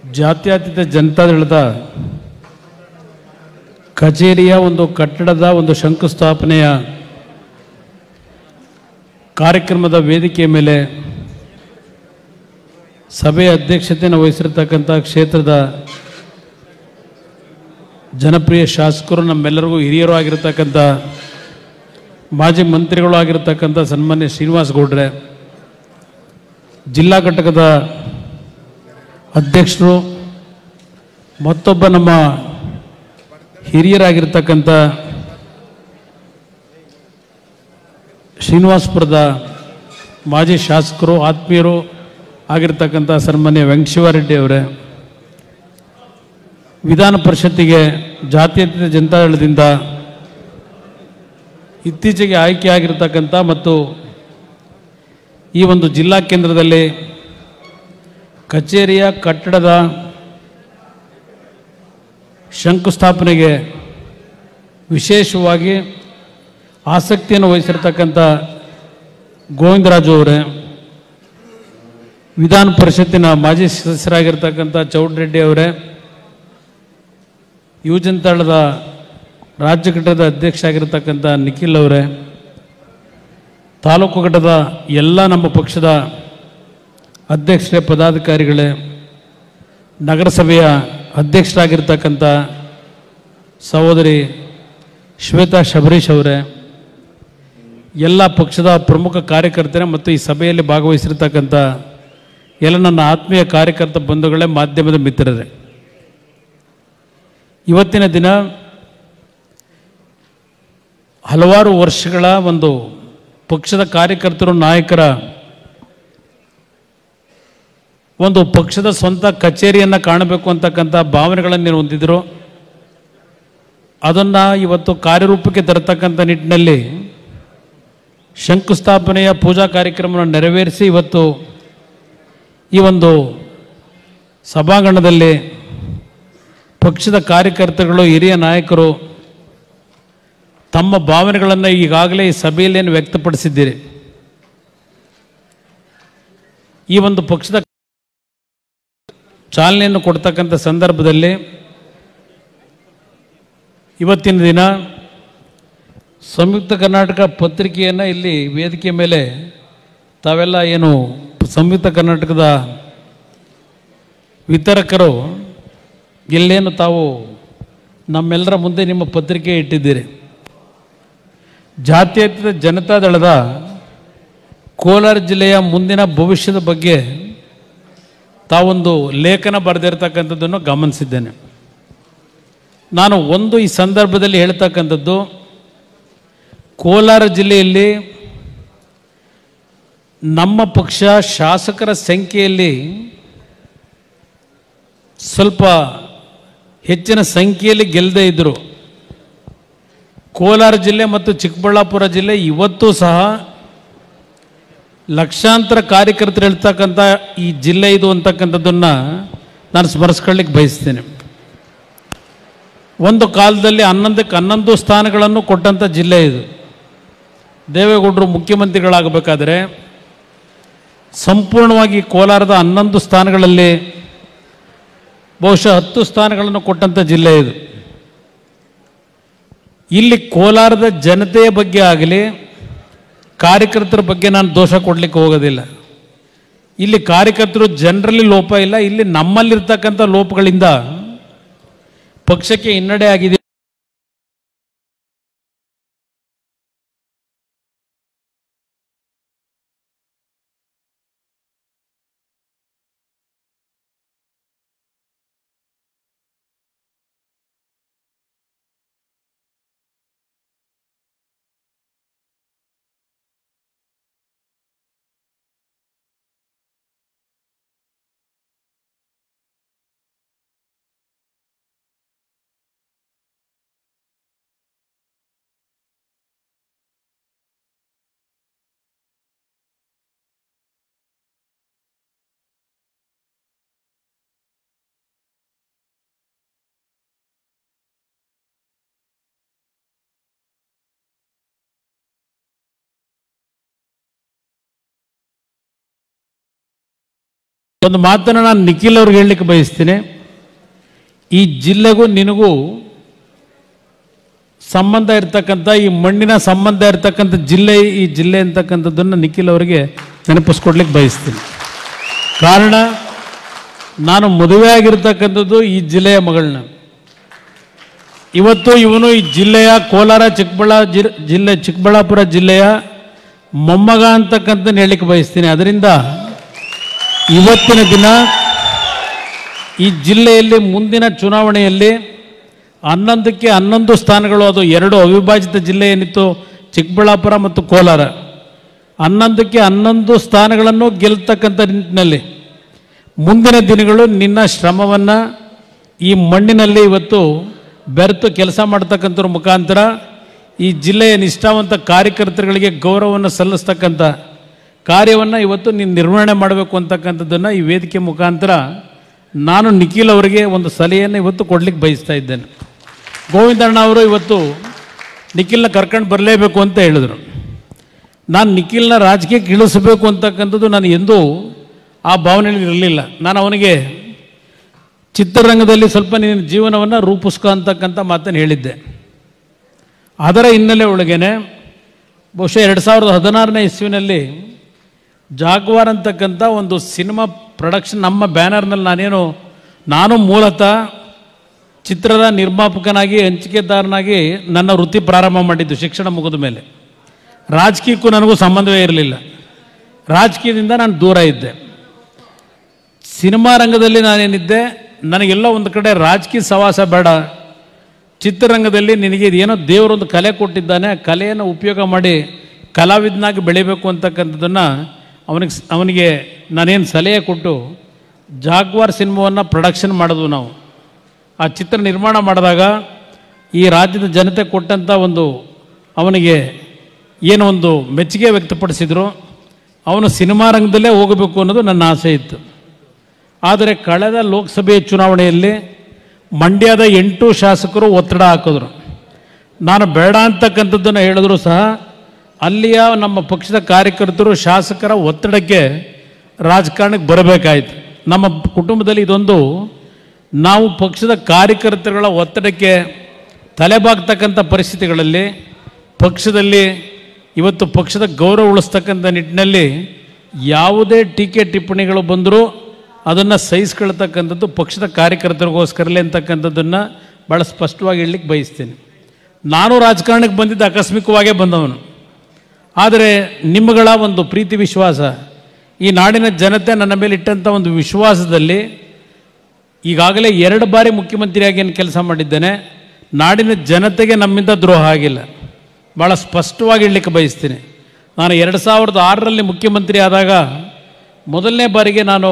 ಜಾತ್ಯತೀತ ಜನತಾದಳದ ಕಚೇರಿಯ ಒಂದು ಕಟ್ಟಡದ ಒಂದು ಶಂಕುಸ್ಥಾಪನೆಯ ಕಾರ್ಯಕ್ರಮದ ವೇದಿಕೆಯ ಮೇಲೆ ಸಭೆಯ ಅಧ್ಯಕ್ಷತೆಯನ್ನು ವಹಿಸಿರ್ತಕ್ಕಂಥ ಕ್ಷೇತ್ರದ ಜನಪ್ರಿಯ ಶಾಸಕರು ನಮ್ಮೆಲ್ಲರಿಗೂ ಹಿರಿಯರು ಆಗಿರ್ತಕ್ಕಂಥ ಮಾಜಿ ಮಂತ್ರಿಗಳು ಆಗಿರ್ತಕ್ಕಂಥ ಸನ್ಮಾನ್ಯ ಶ್ರೀನಿವಾಸ್ ಗೌಡ್ರೆ ಜಿಲ್ಲಾ ಘಟಕದ ಅಧ್ಯಕ್ಷರು ಮತ್ತೊಬ್ಬ ನಮ್ಮ ಹಿರಿಯರಾಗಿರ್ತಕ್ಕಂಥ ಶ್ರೀನಿವಾಸಪುರದ ಮಾಜಿ ಶಾಸಕರು ಆತ್ಮೀಯರು ಆಗಿರ್ತಕ್ಕಂಥ ಸನ್ಮಾನ್ಯ ವೆಂಕಟಶಿವಾರೆಡ್ಡಿ ಅವರೇ ವಿಧಾನ ಪರಿಷತ್ತಿಗೆ ಜಾತ್ಯತೀತ ಜನತಾದಳದಿಂದ ಇತ್ತೀಚೆಗೆ ಆಯ್ಕೆಯಾಗಿರ್ತಕ್ಕಂಥ ಮತ್ತು ಈ ಒಂದು ಜಿಲ್ಲಾ ಕೇಂದ್ರದಲ್ಲಿ ಕಚೇರಿಯ ಕಟ್ಟಡದ ಶಂಕುಸ್ಥಾಪನೆಗೆ ವಿಶೇಷವಾಗಿ ಆಸಕ್ತಿಯನ್ನು ವಹಿಸಿರ್ತಕ್ಕಂಥ ಗೋವಿಂದರಾಜು ಅವರೇ ವಿಧಾನ ಪರಿಷತ್ತಿನ ಮಾಜಿ ಸದಸ್ಯರಾಗಿರ್ತಕ್ಕಂಥ ಚೌಡ್ರೆಡ್ಡಿ ಅವರೇ ಯುವಜನತಾಳದ ರಾಜ್ಯ ಘಟಕದ ಅಧ್ಯಕ್ಷ ಆಗಿರ್ತಕ್ಕಂಥ ನಿಖಿಲ್ ಅವರೇ ತಾಲೂಕು ಘಟಕದ ಎಲ್ಲ ನಮ್ಮ ಪಕ್ಷದ ಅಧ್ಯಕ್ಷರೇ ಪದಾಧಿಕಾರಿಗಳೇ ನಗರಸಭೆಯ ಅಧ್ಯಕ್ಷರಾಗಿರ್ತಕ್ಕಂಥ ಸಹೋದರಿ ಶ್ವೇತಾ ಶಬರೀಶ್ ಅವರೇ ಎಲ್ಲ ಪಕ್ಷದ ಪ್ರಮುಖ ಕಾರ್ಯಕರ್ತರೇ ಮತ್ತು ಈ ಸಭೆಯಲ್ಲಿ ಭಾಗವಹಿಸಿರ್ತಕ್ಕಂಥ ಎಲ್ಲ ನನ್ನ ಆತ್ಮೀಯ ಕಾರ್ಯಕರ್ತ ಬಂಧುಗಳೇ ಮಾಧ್ಯಮದ ಮಿತ್ರರೇ ಇವತ್ತಿನ ದಿನ ಹಲವಾರು ವರ್ಷಗಳ ಒಂದು ಪಕ್ಷದ ಕಾರ್ಯಕರ್ತರು ನಾಯಕರ ಒಂದು ಪಕ್ಷದ ಸ್ವಂತ ಕಚೇರಿಯನ್ನು ಕಾಣಬೇಕು ಅಂತಕ್ಕಂಥ ಭಾವನೆಗಳನ್ನು ಹೊಂದಿದ್ರು ಅದನ್ನು ಇವತ್ತು ಕಾರ್ಯರೂಪಕ್ಕೆ ತರತಕ್ಕಂಥ ನಿಟ್ಟಿನಲ್ಲಿ ಶಂಕುಸ್ಥಾಪನೆಯ ಪೂಜಾ ಕಾರ್ಯಕ್ರಮವನ್ನು ನೆರವೇರಿಸಿ ಇವತ್ತು ಈ ಒಂದು ಸಭಾಂಗಣದಲ್ಲಿ ಪಕ್ಷದ ಕಾರ್ಯಕರ್ತರುಗಳು ಹಿರಿಯ ನಾಯಕರು ತಮ್ಮ ಭಾವನೆಗಳನ್ನು ಈಗಾಗಲೇ ಈ ಸಭೆಯಲ್ಲೇನು ವ್ಯಕ್ತಪಡಿಸಿದ್ದೀರಿ ಈ ಒಂದು ಪಕ್ಷದ ಚಾಲನೆಯನ್ನು ಕೊಡ್ತಕ್ಕಂಥ ಸಂದರ್ಭದಲ್ಲಿ ಇವತ್ತಿನ ದಿನ ಸಂಯುಕ್ತ ಕರ್ನಾಟಕ ಪತ್ರಿಕೆಯನ್ನು ಇಲ್ಲಿ ವೇದಿಕೆ ಮೇಲೆ ತಾವೆಲ್ಲ ಏನು ಸಂಯುಕ್ತ ಕರ್ನಾಟಕದ ವಿತರಕರು ಇಲ್ಲೇನು ತಾವು ನಮ್ಮೆಲ್ಲರ ಮುಂದೆ ನಿಮ್ಮ ಪತ್ರಿಕೆ ಇಟ್ಟಿದ್ದೀರಿ ಜಾತ್ಯತೀತ ಜನತಾದಳದ ಕೋಲಾರ ಜಿಲ್ಲೆಯ ಮುಂದಿನ ಭವಿಷ್ಯದ ಬಗ್ಗೆ ತಾವೊಂದು ಲೇಖನ ಬರೆದಿರ್ತಕ್ಕಂಥದ್ದನ್ನು ಗಮನಿಸಿದ್ದೇನೆ ನಾನು ಒಂದು ಈ ಸಂದರ್ಭದಲ್ಲಿ ಹೇಳ್ತಕ್ಕಂಥದ್ದು ಕೋಲಾರ ಜಿಲ್ಲೆಯಲ್ಲಿ ನಮ್ಮ ಪಕ್ಷ ಶಾಸಕರ ಸಂಖ್ಯೆಯಲ್ಲಿ ಸ್ವಲ್ಪ ಹೆಚ್ಚಿನ ಸಂಖ್ಯೆಯಲ್ಲಿ ಗೆಲ್ಲದೇ ಇದ್ದರು ಕೋಲಾರ ಜಿಲ್ಲೆ ಮತ್ತು ಚಿಕ್ಕಬಳ್ಳಾಪುರ ಜಿಲ್ಲೆ ಇವತ್ತೂ ಸಹ ಲಕ್ಷಾಂತರ ಕಾರ್ಯಕರ್ತರು ಹೇಳ್ತಕ್ಕಂಥ ಈ ಜಿಲ್ಲೆ ಇದು ಅಂತಕ್ಕಂಥದ್ದನ್ನು ನಾನು ಸ್ಮರಿಸ್ಕೊಳ್ಳಿಕ್ಕೆ ಬಯಸ್ತೇನೆ ಒಂದು ಕಾಲದಲ್ಲಿ ಹನ್ನೊಂದಕ್ಕೆ ಹನ್ನೊಂದು ಸ್ಥಾನಗಳನ್ನು ಕೊಟ್ಟಂಥ ಜಿಲ್ಲೆ ಇದು ದೇವೇಗೌಡರು ಮುಖ್ಯಮಂತ್ರಿಗಳಾಗಬೇಕಾದ್ರೆ ಸಂಪೂರ್ಣವಾಗಿ ಕೋಲಾರದ ಹನ್ನೊಂದು ಸ್ಥಾನಗಳಲ್ಲಿ ಬಹುಶಃ ಹತ್ತು ಸ್ಥಾನಗಳನ್ನು ಕೊಟ್ಟಂಥ ಜಿಲ್ಲೆ ಇದು ಇಲ್ಲಿ ಕೋಲಾರದ ಜನತೆಯ ಬಗ್ಗೆ ಆಗಲಿ ಕಾರ್ಯಕರ್ತರ ಬಗ್ಗೆ ನಾನು ದೋಷ ಕೊಡಲಿಕ್ಕೆ ಹೋಗೋದಿಲ್ಲ ಇಲ್ಲಿ ಕಾರ್ಯಕರ್ತರು ಜನರಲ್ಲಿ ಲೋಪ ಇಲ್ಲ ಇಲ್ಲಿ ನಮ್ಮಲ್ಲಿರ್ತಕ್ಕಂಥ ಲೋಪಗಳಿಂದ ಪಕ್ಷಕ್ಕೆ ಹಿನ್ನಡೆ ಆಗಿದೆ ಒಂದು ಮಾತನ್ನು ನಾನು ನಿಖಿಲ್ ಅವ್ರಿಗೆ ಹೇಳಲಿಕ್ಕೆ ಬಯಸ್ತೀನಿ ಈ ಜಿಲ್ಲೆಗೂ ನಿನಗೂ ಸಂಬಂಧ ಇರ್ತಕ್ಕಂಥ ಈ ಮಣ್ಣಿನ ಸಂಬಂಧ ಇರ್ತಕ್ಕಂಥ ಜಿಲ್ಲೆ ಈ ಜಿಲ್ಲೆ ಅಂತಕ್ಕಂಥದ್ದನ್ನು ನಿಖಿಲ್ ಅವರಿಗೆ ನೆನಪಿಸ್ಕೊಡ್ಲಿಕ್ಕೆ ಬಯಸ್ತೀನಿ ಕಾರಣ ನಾನು ಮದುವೆ ಆಗಿರ್ತಕ್ಕಂಥದ್ದು ಈ ಜಿಲ್ಲೆಯ ಮಗಳನ್ನ ಇವತ್ತು ಇವನು ಈ ಜಿಲ್ಲೆಯ ಕೋಲಾರ ಚಿಕ್ಕಬಳ್ಳಾ ಜಿ- ಜಿಲ್ಲೆ ಚಿಕ್ಕಬಳ್ಳಾಪುರ ಜಿಲ್ಲೆಯ ಮೊಮ್ಮಗ ಅಂತಕ್ಕಂಥ ಹೇಳಲಿಕ್ಕೆ ಬಯಸ್ತೀನಿ ಅದರಿಂದ ಇವತ್ತಿನ ದಿನ ಈ ಜಿಲ್ಲೆಯಲ್ಲಿ ಮುಂದಿನ ಚುನಾವಣೆಯಲ್ಲಿ ಹನ್ನೊಂದಕ್ಕೆ ಹನ್ನೊಂದು ಸ್ಥಾನಗಳು ಅದು ಎರಡು ಅವಿಭಾಜಿತ ಜಿಲ್ಲೆ ಏನಿತ್ತು ಚಿಕ್ಕಬಳ್ಳಾಪುರ ಮತ್ತು ಕೋಲಾರ ಹನ್ನೊಂದಕ್ಕೆ ಹನ್ನೊಂದು ಸ್ಥಾನಗಳನ್ನು ಗೆಲ್ತಕ್ಕಂಥ ನಿಟ್ಟಿನಲ್ಲಿ ಮುಂದಿನ ದಿನಗಳು ನಿನ್ನ ಶ್ರಮವನ್ನು ಈ ಮಣ್ಣಿನಲ್ಲಿ ಇವತ್ತು ಬೆರೆತು ಕೆಲಸ ಮಾಡ್ತಕ್ಕಂಥವ್ರ ಮುಖಾಂತರ ಈ ಜಿಲ್ಲೆಯ ನಿಷ್ಠಾವಂತ ಕಾರ್ಯಕರ್ತರುಗಳಿಗೆ ಗೌರವವನ್ನು ಸಲ್ಲಿಸ್ತಕ್ಕಂಥ ಕಾರ್ಯವನ್ನು ಇವತ್ತು ನೀನು ನಿರ್ವಹಣೆ ಮಾಡಬೇಕು ಅಂತಕ್ಕಂಥದ್ದನ್ನು ಈ ವೇದಿಕೆ ಮುಖಾಂತರ ನಾನು ನಿಖಿಲ್ ಅವರಿಗೆ ಒಂದು ಸಲಹೆಯನ್ನು ಇವತ್ತು ಕೊಡ್ಲಿಕ್ಕೆ ಬಯಸ್ತಾ ಇದ್ದೇನೆ ಗೋವಿಂದಣ್ಣ ಅವರು ಇವತ್ತು ನಿಖಿಲ್ನ ಕರ್ಕೊಂಡು ಬರಲೇಬೇಕು ಅಂತ ಹೇಳಿದರು ನಾನು ನಿಖಿಲ್ನ ರಾಜಕೀಯಕ್ಕೆ ಇಳಿಸಬೇಕು ಅಂತಕ್ಕಂಥದ್ದು ನಾನು ಎಂದೂ ಆ ಭಾವನೆಯಲ್ಲಿ ಇರಲಿಲ್ಲ ನಾನು ಅವನಿಗೆ ಚಿತ್ರರಂಗದಲ್ಲಿ ಸ್ವಲ್ಪ ನಿನ್ನ ಜೀವನವನ್ನು ರೂಪಿಸ್ಕೊ ಅಂತಕ್ಕಂಥ ಮಾತನ್ನು ಹೇಳಿದ್ದೆ ಅದರ ಹಿನ್ನೆಲೆ ಒಳಗೇನೆ ಬಹುಶಃ ಎರಡು ಸಾವಿರದ ಹದಿನಾರನೇ ಇಸ್ವಿನಲ್ಲಿ ಜಾಗ್ವಾರ್ ಅಂತಕ್ಕಂಥ ಒಂದು ಸಿನಿಮಾ ಪ್ರೊಡಕ್ಷನ್ ನಮ್ಮ ಬ್ಯಾನರ್ನಲ್ಲಿ ನಾನೇನು ನಾನು ಮೂಲತಃ ಚಿತ್ರದ ನಿರ್ಮಾಪಕನಾಗಿ ಹಂಚಿಕೆದಾರನಾಗಿ ನನ್ನ ವೃತ್ತಿ ಪ್ರಾರಂಭ ಮಾಡಿದ್ದು ಶಿಕ್ಷಣ ಮುಗಿದ ಮೇಲೆ ರಾಜಕೀಯಕ್ಕೂ ನನಗೂ ಸಂಬಂಧವೇ ಇರಲಿಲ್ಲ ರಾಜಕೀಯದಿಂದ ನಾನು ದೂರ ಇದ್ದೆ ಸಿನಿಮಾ ರಂಗದಲ್ಲಿ ನಾನೇನಿದ್ದೆ ನನಗೆಲ್ಲ ಒಂದು ಕಡೆ ರಾಜಕೀಯ ಸವಾಸ ಬೇಡ ಚಿತ್ರರಂಗದಲ್ಲಿ ನಿನಗೆ ಏನೋ ದೇವರೊಂದು ಕಲೆ ಕೊಟ್ಟಿದ್ದಾನೆ ಆ ಕಲೆಯನ್ನು ಉಪಯೋಗ ಮಾಡಿ ಕಲಾವಿದನಾಗಿ ಬೆಳಿಬೇಕು ಅಂತಕ್ಕಂಥದ್ದನ್ನು ಅವನಿಗೆ ಅವನಿಗೆ ನಾನೇನು ಸಲಹೆ ಕೊಟ್ಟು ಜಾಗ್ವಾರ್ ಸಿನಿಮಾವನ್ನು ಪ್ರೊಡಕ್ಷನ್ ಮಾಡಿದ್ವು ನಾವು ಆ ಚಿತ್ರ ನಿರ್ಮಾಣ ಮಾಡಿದಾಗ ಈ ರಾಜ್ಯದ ಜನತೆ ಕೊಟ್ಟಂಥ ಒಂದು ಅವನಿಗೆ ಏನೋ ಒಂದು ಮೆಚ್ಚುಗೆ ವ್ಯಕ್ತಪಡಿಸಿದರು ಅವನು ಸಿನಿಮಾ ರಂಗದಲ್ಲೇ ಹೋಗಬೇಕು ಅನ್ನೋದು ನನ್ನ ಆಸೆ ಇತ್ತು ಆದರೆ ಕಳೆದ ಲೋಕಸಭೆ ಚುನಾವಣೆಯಲ್ಲಿ ಮಂಡ್ಯದ ಎಂಟು ಶಾಸಕರು ಒತ್ತಡ ಹಾಕಿದ್ರು ನಾನು ಬೇಡ ಅಂತಕ್ಕಂಥದ್ದನ್ನು ಹೇಳಿದ್ರು ಸಹ ಅಲ್ಲಿಯ ನಮ್ಮ ಪಕ್ಷದ ಕಾರ್ಯಕರ್ತರು ಶಾಸಕರ ಒತ್ತಡಕ್ಕೆ ರಾಜಕಾರಣಕ್ಕೆ ಬರಬೇಕಾಯಿತು ನಮ್ಮ ಕುಟುಂಬದಲ್ಲಿ ಇದೊಂದು ನಾವು ಪಕ್ಷದ ಕಾರ್ಯಕರ್ತರುಗಳ ಒತ್ತಡಕ್ಕೆ ತಲೆಬಾಗ್ತಕ್ಕಂಥ ಪರಿಸ್ಥಿತಿಗಳಲ್ಲಿ ಪಕ್ಷದಲ್ಲಿ ಇವತ್ತು ಪಕ್ಷದ ಗೌರವ ಉಳಿಸ್ತಕ್ಕಂಥ ನಿಟ್ಟಿನಲ್ಲಿ ಯಾವುದೇ ಟೀಕೆ ಟಿಪ್ಪಣಿಗಳು ಬಂದರೂ ಅದನ್ನು ಸಹಿಸ್ಕೊಳ್ತಕ್ಕಂಥದ್ದು ಪಕ್ಷದ ಕಾರ್ಯಕರ್ತರಿಗೋಸ್ಕರಲೇ ಅಂತಕ್ಕಂಥದ್ದನ್ನು ಭಾಳ ಸ್ಪಷ್ಟವಾಗಿ ಹೇಳಲಿಕ್ಕೆ ಬಯಸ್ತೀನಿ ನಾನು ರಾಜಕಾರಣಕ್ಕೆ ಬಂದಿದ್ದ ಆಕಸ್ಮಿಕವಾಗೇ ಬಂದವನು ಆದರೆ ನಿಮ್ಮಗಳ ಒಂದು ಪ್ರೀತಿ ವಿಶ್ವಾಸ ಈ ನಾಡಿನ ಜನತೆ ನನ್ನ ಮೇಲೆ ಇಟ್ಟಂಥ ಒಂದು ವಿಶ್ವಾಸದಲ್ಲಿ ಈಗಾಗಲೇ ಎರಡು ಬಾರಿ ಮುಖ್ಯಮಂತ್ರಿಯಾಗಿ ಏನು ಕೆಲಸ ಮಾಡಿದ್ದೇನೆ ನಾಡಿನ ಜನತೆಗೆ ನಮ್ಮಿಂದ ದ್ರೋಹ ಆಗಿಲ್ಲ ಭಾಳ ಸ್ಪಷ್ಟವಾಗಿ ಹೇಳಲಿಕ್ಕೆ ಬಯಸ್ತೀನಿ ನಾನು ಎರಡು ಸಾವಿರದ ಆರರಲ್ಲಿ ಮುಖ್ಯಮಂತ್ರಿ ಆದಾಗ ಮೊದಲನೇ ಬಾರಿಗೆ ನಾನು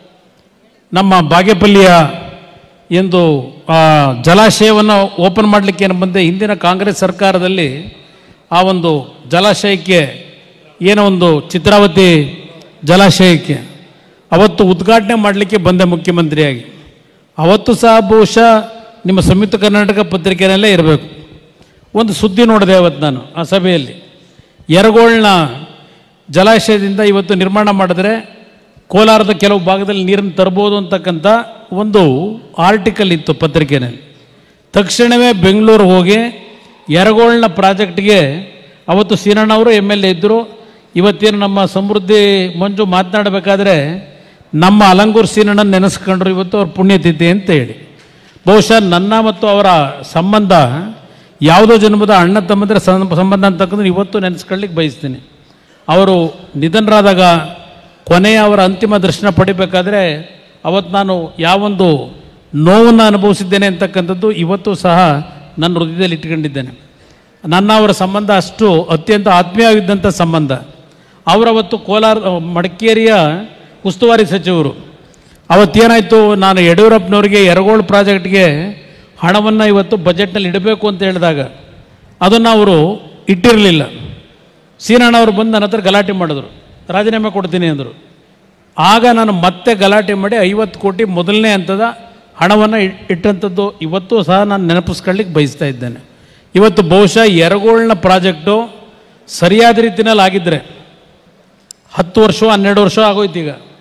ನಮ್ಮ ಬಾಗೇಪಲ್ಲಿಯ ಎಂದು ಆ, ಜಲಾಶಯವನ್ನು ಓಪನ್ ಮಾಡಲಿಕ್ಕೆ ಏನು ಬಂದೆ ಹಿಂದಿನ ಕಾಂಗ್ರೆಸ್ ಸರ್ಕಾರದಲ್ಲಿ ಆ ಒಂದು ಜಲಾಶಯಕ್ಕೆ ಏನೋ ಒಂದು ಚಿತ್ರಾವತಿ ಜಲಾಶಯಕ್ಕೆ ಅವತ್ತು ಉದ್ಘಾಟನೆ ಮಾಡಲಿಕ್ಕೆ ಬಂದೆ ಮುಖ್ಯಮಂತ್ರಿಯಾಗಿ ಅವತ್ತು ಸಹ ಬಹುಶಃ ನಿಮ್ಮ ಸಂಯುಕ್ತ ಕರ್ನಾಟಕ ಪತ್ರಿಕೆಯಲ್ಲೇ ಇರಬೇಕು ಒಂದು ಸುದ್ದಿ ನೋಡಿದೆ ಅವತ್ತು ನಾನು ಆ ಸಭೆಯಲ್ಲಿ ಯರಗೋಳ್ನ ಜಲಾಶಯದಿಂದ ಇವತ್ತು ನಿರ್ಮಾಣ ಮಾಡಿದ್ರೆ ಕೋಲಾರದ ಕೆಲವು ಭಾಗದಲ್ಲಿ ನೀರನ್ನು ತರ್ಬೋದು ಅಂತಕ್ಕಂಥ ಒಂದು ಆರ್ಟಿಕಲ್ ಇತ್ತು ಪತ್ರಿಕೆಯಲ್ಲಿ ತಕ್ಷಣವೇ ಬೆಂಗಳೂರು ಹೋಗಿ ಯರಗೋಳ್ನ ಪ್ರಾಜೆಕ್ಟ್ಗೆ ಅವತ್ತು ಸೀನಣ್ಣವರು ಎಮ್ ಎಲ್ ಎ ಇದ್ದರು ಇವತ್ತೇನು ನಮ್ಮ ಸಮೃದ್ಧಿ ಮಂಜು ಮಾತನಾಡಬೇಕಾದ್ರೆ ನಮ್ಮ ಅಲಂಗೂರು ಸೀನಣ್ಣನ ನೆನೆಸ್ಕೊಂಡ್ರು ಇವತ್ತು ಅವ್ರ ಪುಣ್ಯತಿಥಿ ಅಂತ ಹೇಳಿ ಬಹುಶಃ ನನ್ನ ಮತ್ತು ಅವರ ಸಂಬಂಧ ಯಾವುದೋ ಜನ್ಮದ ಅಣ್ಣ ತಮ್ಮಂದ್ರ ಸಂಬಂಧ ಅಂತಕ್ಕಂಥ ಇವತ್ತು ನೆನೆಸ್ಕೊಳ್ಳಿಕ್ಕೆ ಬಯಸ್ತೀನಿ ಅವರು ನಿಧನರಾದಾಗ ಕೊನೆಯ ಅವರ ಅಂತಿಮ ದರ್ಶನ ಪಡಿಬೇಕಾದ್ರೆ ಅವತ್ತು ನಾನು ಯಾವೊಂದು ನೋವನ್ನು ಅನುಭವಿಸಿದ್ದೇನೆ ಅಂತಕ್ಕಂಥದ್ದು ಇವತ್ತು ಸಹ ನನ್ನ ಹೃದಯದಲ್ಲಿ ಇಟ್ಕೊಂಡಿದ್ದೇನೆ ನನ್ನ ಅವರ ಸಂಬಂಧ ಅಷ್ಟು ಅತ್ಯಂತ ಆತ್ಮೀಯವಾಗಿದ್ದಂಥ ಸಂಬಂಧ ಅವರವತ್ತು ಕೋಲಾರ ಮಡಿಕೇರಿಯ ಉಸ್ತುವಾರಿ ಸಚಿವರು ಅವತ್ತೇನಾಯಿತು ನಾನು ಯಡಿಯೂರಪ್ಪನವರಿಗೆ ಯರಗೋಳು ಪ್ರಾಜೆಕ್ಟ್ಗೆ ಹಣವನ್ನು ಇವತ್ತು ಬಜೆಟ್ನಲ್ಲಿ ಇಡಬೇಕು ಅಂತ ಹೇಳಿದಾಗ ಅದನ್ನು ಅವರು ಇಟ್ಟಿರಲಿಲ್ಲ ಸೀನಣ್ಣವರು ಬಂದು ನನ್ನ ಹತ್ರ ಗಲಾಟೆ ಮಾಡಿದ್ರು ರಾಜೀನಾಮೆ ಕೊಡ್ತೀನಿ ಅಂದರು ಆಗ ನಾನು ಮತ್ತೆ ಗಲಾಟೆ ಮಾಡಿ ಐವತ್ತು ಕೋಟಿ ಮೊದಲನೇ ಹಂತದ ಹಣವನ್ನು ಇ- ಇಟ್ಟಂಥದ್ದು ಇವತ್ತು ಸಹ ನಾನು ನೆನಪಿಸ್ಕೊಳ್ಳಿಕ್ಕೆ ಬಯಸ್ತಾ ಇದ್ದೇನೆ ಇವತ್ತು ಬಹುಶಃ ಯರಗೋಳ್ನ ಪ್ರಾಜೆಕ್ಟು ಸರಿಯಾದ ರೀತಿಯಲ್ಲಿ ಆಗಿದ್ದರೆ ಹತ್ತು ವರ್ಷ ಹನ್ನೆರಡು ವರ್ಷ ಆಗೋಯ್ತು ಈಗ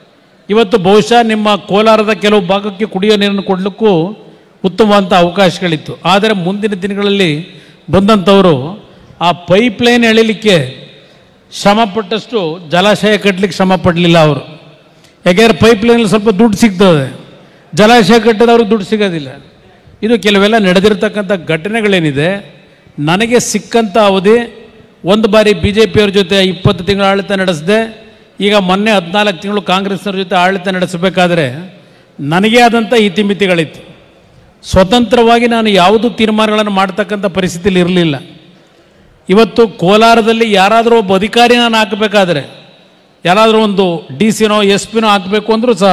ಇವತ್ತು ಬಹುಶಃ ನಿಮ್ಮ ಕೋಲಾರದ ಕೆಲವು ಭಾಗಕ್ಕೆ ಕುಡಿಯೋ ನೀರನ್ನು ಕೊಡಲಿಕ್ಕೂ ಉತ್ತಮವಾದಂಥ ಅವಕಾಶಗಳಿತ್ತು ಆದರೆ ಮುಂದಿನ ದಿನಗಳಲ್ಲಿ ಬಂದಂಥವರು ಆ ಪೈಪ್ಲೈನ್ ಎಳಿಲಿಕ್ಕೆ ಶ್ರಮಪಟ್ಟಷ್ಟು ಜಲಾಶಯ ಕಟ್ಟಲಿಕ್ಕೆ ಶ್ರಮ ಪಡಲಿಲ್ಲ ಅವರು ಯಾಕೆಂದರೆ ಪೈಪ್ಲೈನಲ್ಲಿ ಸ್ವಲ್ಪ ದುಡ್ಡು ಸಿಗ್ತದೆ ಜಲಾಶಯ ಕಟ್ಟಿದವ್ರಿಗೆ ದುಡ್ಡು ಸಿಗೋದಿಲ್ಲ ಇದು ಕೆಲವೆಲ್ಲ ನಡೆದಿರ್ತಕ್ಕಂಥ ಘಟನೆಗಳೇನಿದೆ ನನಗೆ ಸಿಕ್ಕಂಥ ಅವಧಿ ಒಂದು ಬಾರಿ ಬಿ ಜೆ ಪಿಯವ್ರ ಜೊತೆ ಇಪ್ಪತ್ತು ತಿಂಗಳ ಆಡಳಿತ ನಡೆಸಿದೆ ಈಗ ಮೊನ್ನೆ ಹದಿನಾಲ್ಕು ತಿಂಗಳು ಕಾಂಗ್ರೆಸ್ನವ್ರ ಜೊತೆ ಆಡಳಿತ ನಡೆಸಬೇಕಾದ್ರೆ ನನಗೇ ಆದಂಥ ಇತಿಮಿತಿಗಳಿತ್ತು ಸ್ವತಂತ್ರವಾಗಿ ನಾನು ಯಾವುದೂ ತೀರ್ಮಾನಗಳನ್ನು ಮಾಡ್ತಕ್ಕಂಥ ಪರಿಸ್ಥಿತಿಯಲ್ಲಿ ಇರಲಿಲ್ಲ ಇವತ್ತು ಕೋಲಾರದಲ್ಲಿ ಯಾರಾದರೂ ಒಬ್ಬ ಅಧಿಕಾರಿ ನಾನು ಹಾಕಬೇಕಾದ್ರೆ ಯಾರಾದರೂ ಒಂದು ಡಿ ಸಿನೋ ಎಸ್ ಪಿನೋ ಹಾಕಬೇಕು ಅಂದರೂ ಸಹ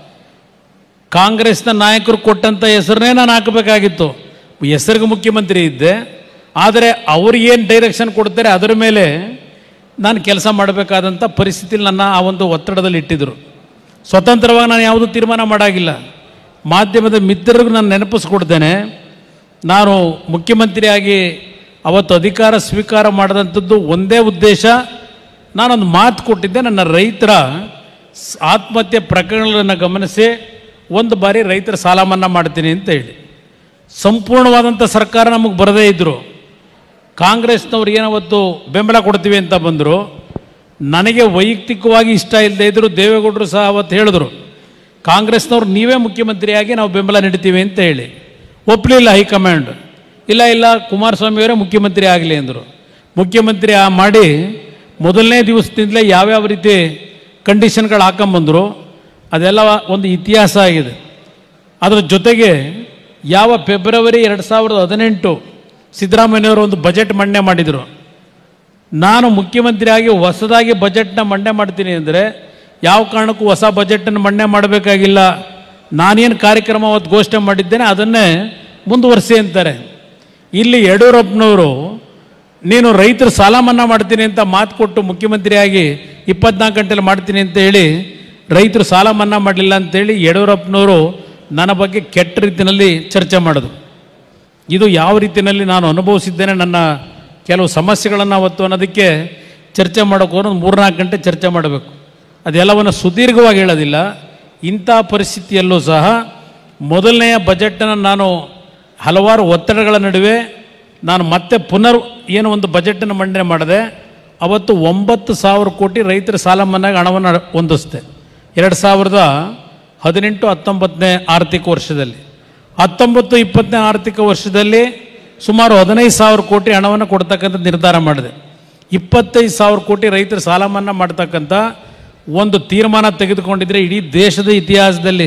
ಕಾಂಗ್ರೆಸ್ನ ನಾಯಕರು ಕೊಟ್ಟಂಥ ಹೆಸರನ್ನೇ ನಾನು ಹಾಕಬೇಕಾಗಿತ್ತು ಹೆಸರಿಗೆ ಮುಖ್ಯಮಂತ್ರಿ ಇದ್ದೆ ಆದರೆ ಅವ್ರಿಗೇನು ಡೈರೆಕ್ಷನ್ ಕೊಡ್ತಾರೆ ಅದರ ಮೇಲೆ ನಾನು ಕೆಲಸ ಮಾಡಬೇಕಾದಂಥ ಪರಿಸ್ಥಿತಿಲಿ ನನ್ನ ಆ ಒಂದು ಒತ್ತಡದಲ್ಲಿ ಇಟ್ಟಿದ್ದರು ಸ್ವತಂತ್ರವಾಗಿ ನಾನು ಯಾವುದೂ ತೀರ್ಮಾನ ಮಾಡಾಗಿಲ್ಲ ಮಾಧ್ಯಮದ ಮಿತ್ರರಿಗೂ ನಾನು ನೆನಪಿಸ್ಕೊಡ್ತೇನೆ ನಾನು ಮುಖ್ಯಮಂತ್ರಿಯಾಗಿ ಅವತ್ತು ಅಧಿಕಾರ ಸ್ವೀಕಾರ ಮಾಡಿದಂಥದ್ದು ಒಂದೇ ಉದ್ದೇಶ ನಾನೊಂದು ಮಾತು ಕೊಟ್ಟಿದ್ದೆ ನನ್ನ ರೈತರ ಸ್- ಆತ್ಮಹತ್ಯೆ ಪ್ರಕರಣಗಳನ್ನು ಗಮನಿಸಿ ಒಂದು ಬಾರಿ ರೈತರ ಸಾಲ ಮನ್ನಾ ಮಾಡ್ತೀನಿ ಅಂತ ಹೇಳಿ ಸಂಪೂರ್ಣವಾದಂಥ ಸರ್ಕಾರ ನಮಗೆ ಬರದೇ ಇದ್ದರು ಕಾಂಗ್ರೆಸ್ನವ್ರು ಏನವತ್ತು ಬೆಂಬಲ ಕೊಡ್ತೀವಿ ಅಂತ ಬಂದರು ನನಗೆ ವೈಯಕ್ತಿಕವಾಗಿ ಇಷ್ಟ ಇಲ್ಲದೆ ಇದ್ದರು ದೇವೇಗೌಡರು ಸಹ ಅವತ್ತು ಹೇಳಿದ್ರು ಕಾಂಗ್ರೆಸ್ನವ್ರು ನೀವೇ ಮುಖ್ಯಮಂತ್ರಿಯಾಗಿ ನಾವು ಬೆಂಬಲ ನೀಡ್ತೀವಿ ಅಂತ ಹೇಳಿ ಒಪ್ಪಲಿಲ್ಲ ಹೈಕಮಾಂಡ್ ಇಲ್ಲ ಇಲ್ಲ ಕುಮಾರಸ್ವಾಮಿಯವರೇ ಮುಖ್ಯಮಂತ್ರಿ ಆಗಲಿ ಅಂದರು ಮುಖ್ಯಮಂತ್ರಿ ಆ ಮಾಡಿ ಮೊದಲನೇ ದಿವಸದಿಂದಲೇ ಯಾವ್ಯಾವ ರೀತಿ ಕಂಡೀಷನ್ಗಳು ಹಾಕೊಂಬಂದರು ಅದೆಲ್ಲ ಒಂದು ಇತಿಹಾಸ ಆಗಿದೆ ಅದರ ಜೊತೆಗೆ ಯಾವ ಫೆಬ್ರವರಿ ಎರಡು ಸಾವಿರದ ಹದಿನೆಂಟು ಸಿದ್ದರಾಮಯ್ಯವರು ಒಂದು ಬಜೆಟ್ ಮಂಡನೆ ಮಾಡಿದರು ನಾನು ಮುಖ್ಯಮಂತ್ರಿಯಾಗಿ ಹೊಸದಾಗಿ ಬಜೆಟ್ನ ಮಂಡನೆ ಮಾಡ್ತೀನಿ ಅಂದರೆ ಯಾವ ಕಾರಣಕ್ಕೂ ಹೊಸ ಬಜೆಟನ್ನು ಮಂಡನೆ ಮಾಡಬೇಕಾಗಿಲ್ಲ ನಾನೇನು ಕಾರ್ಯಕ್ರಮ ಅವತ್ತು ಘೋಷಣೆ ಮಾಡಿದ್ದೇನೆ ಅದನ್ನೇ ಮುಂದುವರಿಸಿ ಅಂತಾರೆ ಇಲ್ಲಿ ಯಡಿಯೂರಪ್ಪನವರು ನೀನು ರೈತರ ಸಾಲ ಮನ್ನಾ ಮಾಡ್ತೀನಿ ಅಂತ ಮಾತು ಕೊಟ್ಟು ಮುಖ್ಯಮಂತ್ರಿಯಾಗಿ ಇಪ್ಪತ್ನಾಲ್ಕು ಗಂಟೆಲಿ ಮಾಡ್ತೀನಿ ಅಂತ ಹೇಳಿ ರೈತರು ಸಾಲ ಮನ್ನಾ ಮಾಡಲಿಲ್ಲ ಅಂತೇಳಿ ಯಡಿಯೂರಪ್ಪನವರು ನನ್ನ ಬಗ್ಗೆ ಕೆಟ್ಟ ರೀತಿಯಲ್ಲಿ ಚರ್ಚೆ ಮಾಡೋದು ಇದು ಯಾವ ರೀತಿಯಲ್ಲಿ ನಾನು ಅನುಭವಿಸಿದ್ದೇನೆ ನನ್ನ ಕೆಲವು ಸಮಸ್ಯೆಗಳನ್ನು ಅವತ್ತು ಅನ್ನೋದಕ್ಕೆ ಚರ್ಚೆ ಮಾಡೋಕೆ ಹೋದ್ರೆ ಒಂದು ಮೂರ್ನಾಲ್ಕು ಗಂಟೆ ಚರ್ಚೆ ಮಾಡಬೇಕು ಅದೆಲ್ಲವನ್ನು ಸುದೀರ್ಘವಾಗಿ ಹೇಳೋದಿಲ್ಲ ಇಂಥ ಪರಿಸ್ಥಿತಿಯಲ್ಲೂ ಸಹ ಮೊದಲನೆಯ ಬಜೆಟನ್ನು ನಾನು ಹಲವಾರು ಒತ್ತಡಗಳ ನಡುವೆ ನಾನು ಮತ್ತೆ ಪುನರ್ ಏನು ಒಂದು ಬಜೆಟನ್ನು ಮಂಡನೆ ಮಾಡಿದೆ ಅವತ್ತು ಒಂಬತ್ತು ಸಾವಿರ ಕೋಟಿ ರೈತರ ಸಾಲ ಮನ್ನಾಗೆ ಹಣವನ್ನು ಹೊಂದಿಸ್ದೆ ಎರಡು ಸಾವಿರದ ಹದಿನೆಂಟು ಹತ್ತೊಂಬತ್ತನೇ ಆರ್ಥಿಕ ವರ್ಷದಲ್ಲಿ ಹತ್ತೊಂಬತ್ತು ಇಪ್ಪತ್ತನೇ ಆರ್ಥಿಕ ವರ್ಷದಲ್ಲಿ ಸುಮಾರು ಹದಿನೈದು ಸಾವಿರ ಕೋಟಿ ಹಣವನ್ನು ಕೊಡ್ತಕ್ಕಂಥ ನಿರ್ಧಾರ ಮಾಡಿದೆ ಇಪ್ಪತ್ತೈದು ಸಾವಿರ ಕೋಟಿ ರೈತರ ಸಾಲ ಮನ್ನಾ ಮಾಡ್ತಕ್ಕಂಥ ಒಂದು ತೀರ್ಮಾನ ತೆಗೆದುಕೊಂಡಿದ್ರೆ ಇಡೀ ದೇಶದ ಇತಿಹಾಸದಲ್ಲಿ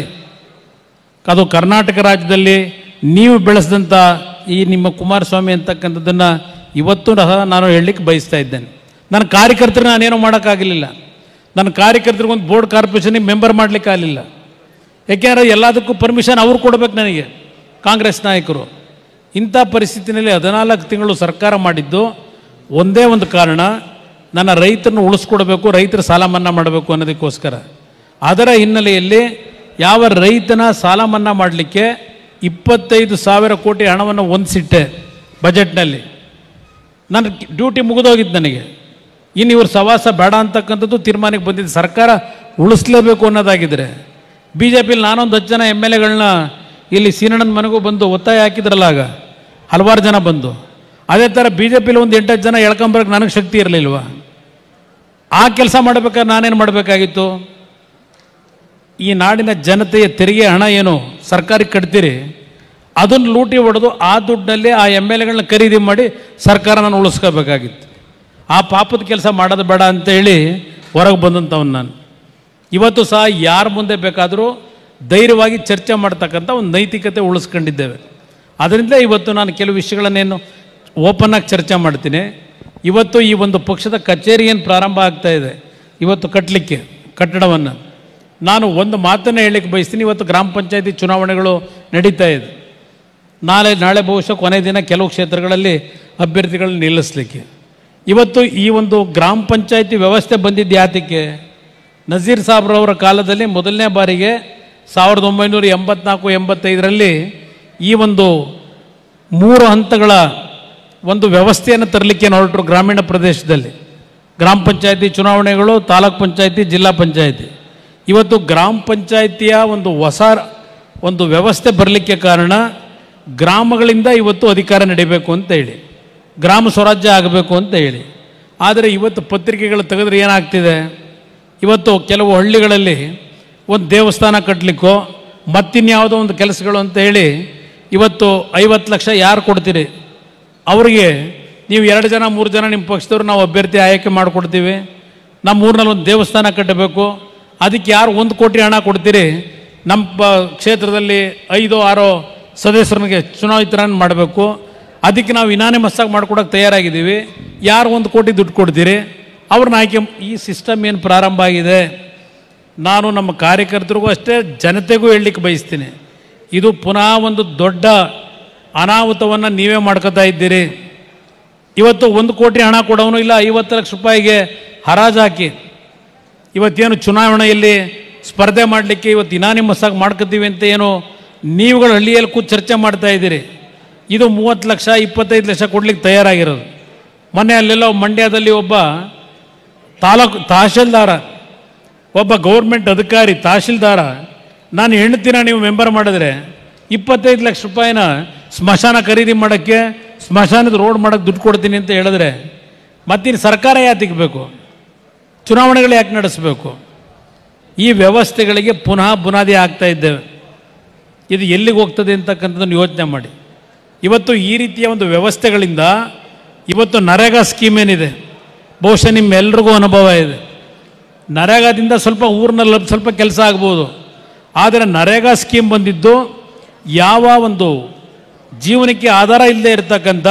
ಅದು ಕರ್ನಾಟಕ ರಾಜ್ಯದಲ್ಲಿ ನೀವು ಬೆಳೆಸಿದಂಥ ಈ ನಿಮ್ಮ ಕುಮಾರಸ್ವಾಮಿ ಅಂತಕ್ಕಂಥದ್ದನ್ನು ಇವತ್ತು ಸಹ ನಾನು ಹೇಳಲಿಕ್ಕೆ ಬಯಸ್ತಾ ಇದ್ದೇನೆ ನನ್ನ ಕಾರ್ಯಕರ್ತರು ನಾನೇನೂ ಮಾಡೋಕ್ಕಾಗಲಿಲ್ಲ ನನ್ನ ಕಾರ್ಯಕರ್ತರಿಗೊಂದು ಬೋರ್ಡ್ ಕಾರ್ಪೊರೇಷನಿಗೆ ಮೆಂಬರ್ ಮಾಡಲಿಕ್ಕೆ ಆಗಲಿಲ್ಲ ಯಾಕೆಂದರೆ ಎಲ್ಲದಕ್ಕೂ ಪರ್ಮಿಷನ್ ಅವ್ರು ಕೊಡಬೇಕು ನನಗೆ ಕಾಂಗ್ರೆಸ್ ನಾಯಕರು ಇಂಥ ಪರಿಸ್ಥಿತಿನಲ್ಲಿ ಹದಿನಾಲ್ಕು ತಿಂಗಳು ಸರ್ಕಾರ ಮಾಡಿದ್ದು ಒಂದೇ ಒಂದು ಕಾರಣ ನನ್ನ ರೈತರನ್ನು ಉಳಿಸ್ಕೊಡ್ಬೇಕು ರೈತರ ಸಾಲ ಮನ್ನಾ ಮಾಡಬೇಕು ಅನ್ನೋದಕ್ಕೋಸ್ಕರ ಅದರ ಹಿನ್ನೆಲೆಯಲ್ಲಿ ಯಾವ ರೈತನ ಸಾಲ ಮನ್ನಾ ಮಾಡಲಿಕ್ಕೆ ಇಪ್ಪತ್ತೈದು ಸಾವಿರ ಕೋಟಿ ಹಣವನ್ನು ಹೊಂದಿಸಿಟ್ಟೆ ಬಜೆಟ್ನಲ್ಲಿ ನನ್ನ ಡ್ಯೂಟಿ ಮುಗಿದೋಗಿದ್ದು ನನಗೆ ಇನ್ನು ಇವ್ರ ಸವಾಸ ಬೇಡ ಅಂತಕ್ಕಂಥದ್ದು ತೀರ್ಮಾನಕ್ಕೆ ಬಂದಿದೆ ಸರ್ಕಾರ ಉಳಿಸ್ಲೇಬೇಕು ಅನ್ನೋದಾಗಿದ್ದರೆ ಬಿ ಜೆ ಪಿಲಿ ನಾನೊಂದು ಹತ್ತು ಜನ ಎಮ್ ಎಲ್ ಎಗಳನ್ನ ಇಲ್ಲಿ ಸೀನಣ್ಣನ ಮನೆಗೂ ಬಂದು ಒತ್ತಾಯ ಹಾಕಿದ್ರಲ್ಲ ಆಗ ಹಲವಾರು ಜನ ಬಂದು ಅದೇ ಥರ ಬಿ ಜೆ ಪಿಲಿ ಒಂದು ಎಂಟತ್ತು ಜನ ಎಳ್ಕೊಂಬರಕ್ಕೆ ನನಗೆ ಶಕ್ತಿ ಇರಲಿಲ್ವಾ ಆ ಕೆಲಸ ಮಾಡಬೇಕಾದ್ರೆ ನಾನೇನು ಮಾಡಬೇಕಾಗಿತ್ತು ಈ ನಾಡಿನ ಜನತೆಯ ತೆರಿಗೆ ಹಣ ಏನು ಸರ್ಕಾರಕ್ಕೆ ಕಟ್ತೀರಿ ಅದನ್ನು ಲೂಟಿ ಹೊಡೆದು ಆ ದುಡ್ಡಲ್ಲಿ ಆ ಎಮ್ ಎಲ್ ಎಗಳನ್ನ ಖರೀದಿ ಮಾಡಿ ಸರ್ಕಾರನ ಉಳಿಸ್ಕೋಬೇಕಾಗಿತ್ತು ಆ ಪಾಪದ ಕೆಲಸ ಮಾಡೋದು ಬೇಡ ಅಂತೇಳಿ ಹೊರಗೆ ಬಂದಂಥವ್ನು ನಾನು ಇವತ್ತು ಸಹ ಯಾರ ಮುಂದೆ ಬೇಕಾದರೂ ಧೈರ್ಯವಾಗಿ ಚರ್ಚೆ ಮಾಡ್ತಕ್ಕಂಥ ಒಂದು ನೈತಿಕತೆ ಉಳಿಸ್ಕೊಂಡಿದ್ದೇವೆ ಅದರಿಂದ ಇವತ್ತು ನಾನು ಕೆಲವು ವಿಷಯಗಳನ್ನೇನು ಓಪನ್ ಆಗಿ ಚರ್ಚೆ ಮಾಡ್ತೀನಿ ಇವತ್ತು ಈ ಒಂದು ಪಕ್ಷದ ಕಚೇರಿ ಏನು ಪ್ರಾರಂಭ ಆಗ್ತಾ ಇದೆ ಇವತ್ತು ಕಟ್ಟಲಿಕ್ಕೆ ಕಟ್ಟಡವನ್ನು ನಾನು ಒಂದು ಮಾತನ್ನು ಹೇಳಲಿಕ್ಕೆ ಬಯಸ್ತೀನಿ ಇವತ್ತು ಗ್ರಾಮ ಪಂಚಾಯತಿ ಚುನಾವಣೆಗಳು ನಡೀತಾ ಇದೆ ನಾಳೆ ನಾಳೆ ಬಹುಶಃ ಕೊನೆ ದಿನ ಕೆಲವು ಕ್ಷೇತ್ರಗಳಲ್ಲಿ ಅಭ್ಯರ್ಥಿಗಳನ್ನ ನಿಲ್ಲಿಸಲಿಕ್ಕೆ ಇವತ್ತು ಈ ಒಂದು ಗ್ರಾಮ ಪಂಚಾಯತಿ ವ್ಯವಸ್ಥೆ ಬಂದಿದ್ದು ಯಾತಕ್ಕೆ ನಜೀರ್ ಸಾಬ್ರವರ ಕಾಲದಲ್ಲಿ ಮೊದಲನೇ ಬಾರಿಗೆ ಸಾವಿರದ ಒಂಬೈನೂರ ಎಂಬತ್ನಾಲ್ಕು ಎಂಬತ್ತೈದರಲ್ಲಿ ಈ ಒಂದು ಮೂರು ಹಂತಗಳ ಒಂದು ವ್ಯವಸ್ಥೆಯನ್ನು ತರಲಿಕ್ಕೆ ಹೊರಟರು ಗ್ರಾಮೀಣ ಪ್ರದೇಶದಲ್ಲಿ ಗ್ರಾಮ ಪಂಚಾಯತಿ ಚುನಾವಣೆಗಳು ತಾಲೂಕ್ ಪಂಚಾಯತಿ ಜಿಲ್ಲಾ ಪಂಚಾಯತಿ ಇವತ್ತು ಗ್ರಾಮ ಪಂಚಾಯಿತಿಯ ಒಂದು ಹೊಸ ಒಂದು ವ್ಯವಸ್ಥೆ ಬರಲಿಕ್ಕೆ ಕಾರಣ ಗ್ರಾಮಗಳಿಂದ ಇವತ್ತು ಅಧಿಕಾರ ನಡೀಬೇಕು ಅಂತ ಹೇಳಿ ಗ್ರಾಮ ಸ್ವರಾಜ್ಯ ಆಗಬೇಕು ಅಂತ ಹೇಳಿ ಆದರೆ ಇವತ್ತು ಪತ್ರಿಕೆಗಳು ತೆಗೆದ್ರೆ ಏನಾಗ್ತಿದೆ ಇವತ್ತು ಕೆಲವು ಹಳ್ಳಿಗಳಲ್ಲಿ ಒಂದು ದೇವಸ್ಥಾನ ಕಟ್ಟಲಿಕ್ಕೋ ಮತ್ತಿನ್ಯಾವುದೋ ಒಂದು ಕೆಲಸಗಳು ಅಂತ ಹೇಳಿ ಇವತ್ತು ಐವತ್ತು ಲಕ್ಷ ಯಾರು ಕೊಡ್ತೀರಿ ಅವರಿಗೆ ನೀವು ಎರಡು ಜನ ಮೂರು ಜನ ನಿಮ್ಮ ಪಕ್ಷದವ್ರು ನಾವು ಅಭ್ಯರ್ಥಿ ಆಯ್ಕೆ ಮಾಡಿಕೊಡ್ತೀವಿ ನಮ್ಮ ಊರಿನಲ್ಲಿ ಒಂದು ದೇವಸ್ಥಾನ ಕಟ್ಟಬೇಕು ಅದಕ್ಕೆ ಯಾರು ಒಂದು ಕೋಟಿ ಹಣ ಕೊಡ್ತೀರಿ ನಮ್ಮ ಪ- ಕ್ಷೇತ್ರದಲ್ಲಿ ಐದೋ ಆರೋ ಸದಸ್ಯರಿಗೆ ಚುನಾಯಿತರನ್ನು ಮಾಡಬೇಕು ಅದಕ್ಕೆ ನಾವು ಇನಾನಿಮಸ್ ಆಗಿ ಮಾಡ್ಕೊಡೋಕೆ ತಯಾರಾಗಿದ್ದೀವಿ ಯಾರು ಒಂದು ಕೋಟಿ ದುಡ್ಡು ಕೊಡ್ತೀರಿ ಅವ್ರನ್ನ ಆಯ್ಕೆ ಈ ಸಿಸ್ಟಮ್ ಏನು ಪ್ರಾರಂಭ ಆಗಿದೆ ನಾನು ನಮ್ಮ ಕಾರ್ಯಕರ್ತರಿಗೂ ಅಷ್ಟೇ ಜನತೆಗೂ ಹೇಳಲಿಕ್ಕೆ ಬಯಸ್ತೀನಿ ಇದು ಪುನಃ ಒಂದು ದೊಡ್ಡ ಅನಾಹುತವನ್ನು ನೀವೇ ಮಾಡ್ಕೋತಾ ಇದ್ದೀರಿ ಇವತ್ತು ಒಂದು ಕೋಟಿ ಹಣ ಕೊಡೋನು ಇಲ್ಲ ಐವತ್ತು ಲಕ್ಷ ರೂಪಾಯಿಗೆ ಹರಾಜು ಹಾಕಿ ಇವತ್ತೇನು ಚುನಾವಣೆಯಲ್ಲಿ ಸ್ಪರ್ಧೆ ಮಾಡಲಿಕ್ಕೆ ಇವತ್ತು ಇನಾನಿಮಸ್ ಆಗಿ ಮಾಡ್ಕೋತೀವಿ ಅಂತ ಏನು ನೀವುಗಳು ಹಳ್ಳಿಯಲ್ಲಿ ಕೂತು ಚರ್ಚೆ ಮಾಡ್ತಾ ಇದ್ದೀರಿ ಇದು ಮೂವತ್ತು ಲಕ್ಷ ಇಪ್ಪತ್ತೈದು ಲಕ್ಷ ಕೊಡ್ಲಿಕ್ಕೆ ತಯಾರಾಗಿರೋದು ಮೊನ್ನೆ ಅಲ್ಲೆಲ್ಲೋ ಮಂಡ್ಯದಲ್ಲಿ ಒಬ್ಬ ತಾಲೂಕು ತಹಶೀಲ್ದಾರ ಒಬ್ಬ ಗೌರ್ಮೆಂಟ್ ಅಧಿಕಾರಿ ತಹಶೀಲ್ದಾರ ನಾನು ಹೆಣ್ತಿನ ನೀವು ಮೆಂಬರ್ ಮಾಡಿದ್ರೆ ಇಪ್ಪತ್ತೈದು ಲಕ್ಷ ರೂಪಾಯಿನ ಸ್ಮಶಾನ ಖರೀದಿ ಮಾಡೋಕ್ಕೆ ಸ್ಮಶಾನದ ರೋಡ್ ಮಾಡೋಕ್ಕೆ ದುಡ್ಡು ಕೊಡ್ತೀನಿ ಅಂತ ಹೇಳಿದ್ರೆ ಮತ್ತಿನ್ನು ಸರ್ಕಾರ ಯಾತಿಗೆ ಬೇಕು ಚುನಾವಣೆಗಳು ಯಾಕೆ ನಡೆಸಬೇಕು ಈ ವ್ಯವಸ್ಥೆಗಳಿಗೆ ಪುನಃ ಬುನಾದಿ ಆಗ್ತಾ ಇದ್ದೇವೆ ಇದು ಎಲ್ಲಿಗೆ ಹೋಗ್ತದೆ ಅಂತಕ್ಕಂಥದ್ದನ್ನು ಯೋಚನೆ ಮಾಡಿ ಇವತ್ತು ಈ ರೀತಿಯ ಒಂದು ವ್ಯವಸ್ಥೆಗಳಿಂದ ಇವತ್ತು ನರೇಗಾ ಸ್ಕೀಮ್ ಏನಿದೆ ಬಹುಶಃ ನಿಮ್ಮೆಲ್ರಿಗೂ ಅನುಭವ ಇದೆ ನರೇಗಾದಿಂದ ಸ್ವಲ್ಪ ಊರಿನಲ್ಲಿ ಸ್ವಲ್ಪ ಕೆಲಸ ಆಗ್ಬೋದು ಆದರೆ ನರೇಗಾ ಸ್ಕೀಮ್ ಬಂದಿದ್ದು ಯಾವ ಒಂದು ಜೀವನಕ್ಕೆ ಆಧಾರ ಇಲ್ಲದೆ ಇರತಕ್ಕಂಥ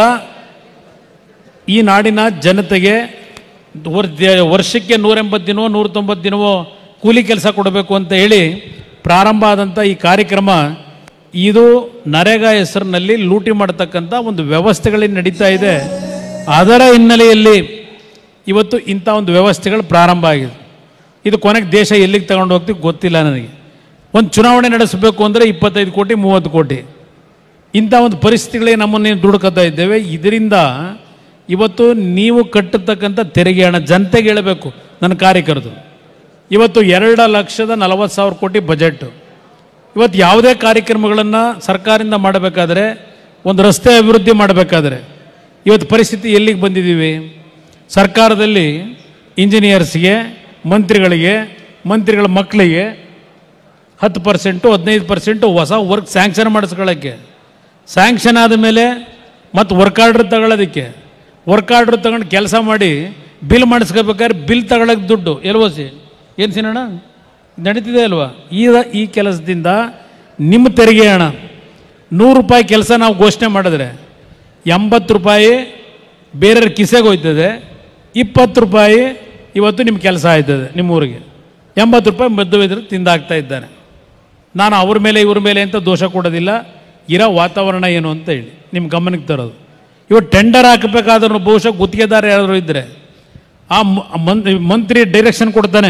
ಈ ನಾಡಿನ ಜನತೆಗೆ ವರ್- ದ- ವರ್ಷಕ್ಕೆ ನೂರೆಂಬತ್ತು ದಿನವೋ ನೂರ ತೊಂಬತ್ತು ದಿನವೋ ಕೂಲಿ ಕೆಲಸ ಕೊಡಬೇಕು ಅಂತ ಹೇಳಿ ಪ್ರಾರಂಭ ಆದಂಥ ಈ ಕಾರ್ಯಕ್ರಮ ಇದು ನರೇಗಾ ಹೆಸರಿನಲ್ಲಿ ಲೂಟಿ ಮಾಡತಕ್ಕಂಥ ಒಂದು ವ್ಯವಸ್ಥೆಗಳೇನು ನಡೀತಾ ಇದೆ ಅದರ ಹಿನ್ನೆಲೆಯಲ್ಲಿ ಇವತ್ತು ಇಂಥ ಒಂದು ವ್ಯವಸ್ಥೆಗಳು ಪ್ರಾರಂಭ ಆಗಿದೆ ಇದು ಕೊನೆಗೆ ದೇಶ ಎಲ್ಲಿಗೆ ತಗೊಂಡು ಹೋಗ್ತೀವಿ ಗೊತ್ತಿಲ್ಲ ನನಗೆ ಒಂದು ಚುನಾವಣೆ ನಡೆಸಬೇಕು ಅಂದರೆ ಇಪ್ಪತ್ತೈದು ಕೋಟಿ ಮೂವತ್ತು ಕೋಟಿ ಇಂಥ ಒಂದು ಪರಿಸ್ಥಿತಿಗಳಿಗೆ ನಮ್ಮನ್ನು ದುಡುಕತ್ತಾ ಇದ್ದೇವೆ ಇದರಿಂದ ಇವತ್ತು ನೀವು ಕಟ್ಟತಕ್ಕಂಥ ತೆರಿಗೆ ಹಣ ಜನತೆಗೆ ಹೇಳಬೇಕು ನನ್ನ ಕಾರ್ಯಕರ್ತರು ಇವತ್ತು ಎರಡು ಲಕ್ಷದ ನಲವತ್ತು ಸಾವಿರ ಕೋಟಿ ಬಜೆಟ್ ಇವತ್ತು ಯಾವುದೇ ಕಾರ್ಯಕ್ರಮಗಳನ್ನು ಸರ್ಕಾರದಿಂದ ಮಾಡಬೇಕಾದ್ರೆ ಒಂದು ರಸ್ತೆ ಅಭಿವೃದ್ಧಿ ಮಾಡಬೇಕಾದ್ರೆ ಇವತ್ತು ಪರಿಸ್ಥಿತಿ ಎಲ್ಲಿಗೆ ಬಂದಿದ್ದೀವಿ ಸರ್ಕಾರದಲ್ಲಿ ಇಂಜಿನಿಯರ್ಸ್ಗೆ ಮಂತ್ರಿಗಳಿಗೆ ಮಂತ್ರಿಗಳ ಮಕ್ಕಳಿಗೆ ಹತ್ತು ಪರ್ಸೆಂಟು ಹದಿನೈದು ಪರ್ಸೆಂಟು ಹೊಸ ವರ್ಕ್ ಸ್ಯಾಂಕ್ಷನ್ ಮಾಡಿಸ್ಕೊಳ್ಳೋಕ್ಕೆ ಸ್ಯಾಂಕ್ಷನ್ ಆದಮೇಲೆ ಮತ್ತು ವರ್ಕ್ ಆರ್ಡ್ರ್ ತಗೊಳ್ಳೋದಕ್ಕೆ ವರ್ಕ್ ಆರ್ಡ್ರ್ ತಗೊಂಡು ಕೆಲಸ ಮಾಡಿ ಬಿಲ್ ಮಾಡಿಸ್ಕೋಬೇಕಾದ್ರೆ ಬಿಲ್ ತಗೊಳ್ಳೋಕೆ ದುಡ್ಡು ಎಲ್ವಸಿ ಏನು ಸಿನಣ್ಣ ನಡೀತಿದೆ ಅಲ್ವಾ ಈ ಈ ಕೆಲಸದಿಂದ ನಿಮ್ಮ ತೆರಿಗೆ ಹಣ ನೂರು ರೂಪಾಯಿ ಕೆಲಸ ನಾವು ಘೋಷಣೆ ಮಾಡಿದ್ರೆ ಎಂಬತ್ತು ರೂಪಾಯಿ ಬೇರೆಯವ್ರ ಕಿಸೆಗೆ ಹೋಯ್ತದೆ ಇಪ್ಪತ್ತು ರೂಪಾಯಿ ಇವತ್ತು ನಿಮ್ಮ ಕೆಲಸ ಆಯ್ತದೆ ನಿಮ್ಮ ಊರಿಗೆ ಎಂಬತ್ತು ರೂಪಾಯಿ ಮಧ್ಯವಿದ್ರೆ ತಿಂದಾಗ್ತಾ ಇದ್ದಾನೆ ನಾನು ಅವ್ರ ಮೇಲೆ ಇವ್ರ ಮೇಲೆ ಅಂತ ದೋಷ ಕೊಡೋದಿಲ್ಲ ಇರೋ ವಾತಾವರಣ ಏನು ಅಂತ ಹೇಳಿ ನಿಮ್ಮ ಗಮನಕ್ಕೆ ತರೋದು ಇವತ್ತು ಟೆಂಡರ್ ಹಾಕಬೇಕಾದ್ರೂ ಬಹುಶಃ ಗುತ್ತಿಗೆದಾರ ಯಾರಾದರೂ ಇದ್ದರೆ ಆ ಮ- ಮನ್- ಮಂತ್ರಿ ಡೈರೆಕ್ಷನ್ ಕೊಡ್ತಾನೆ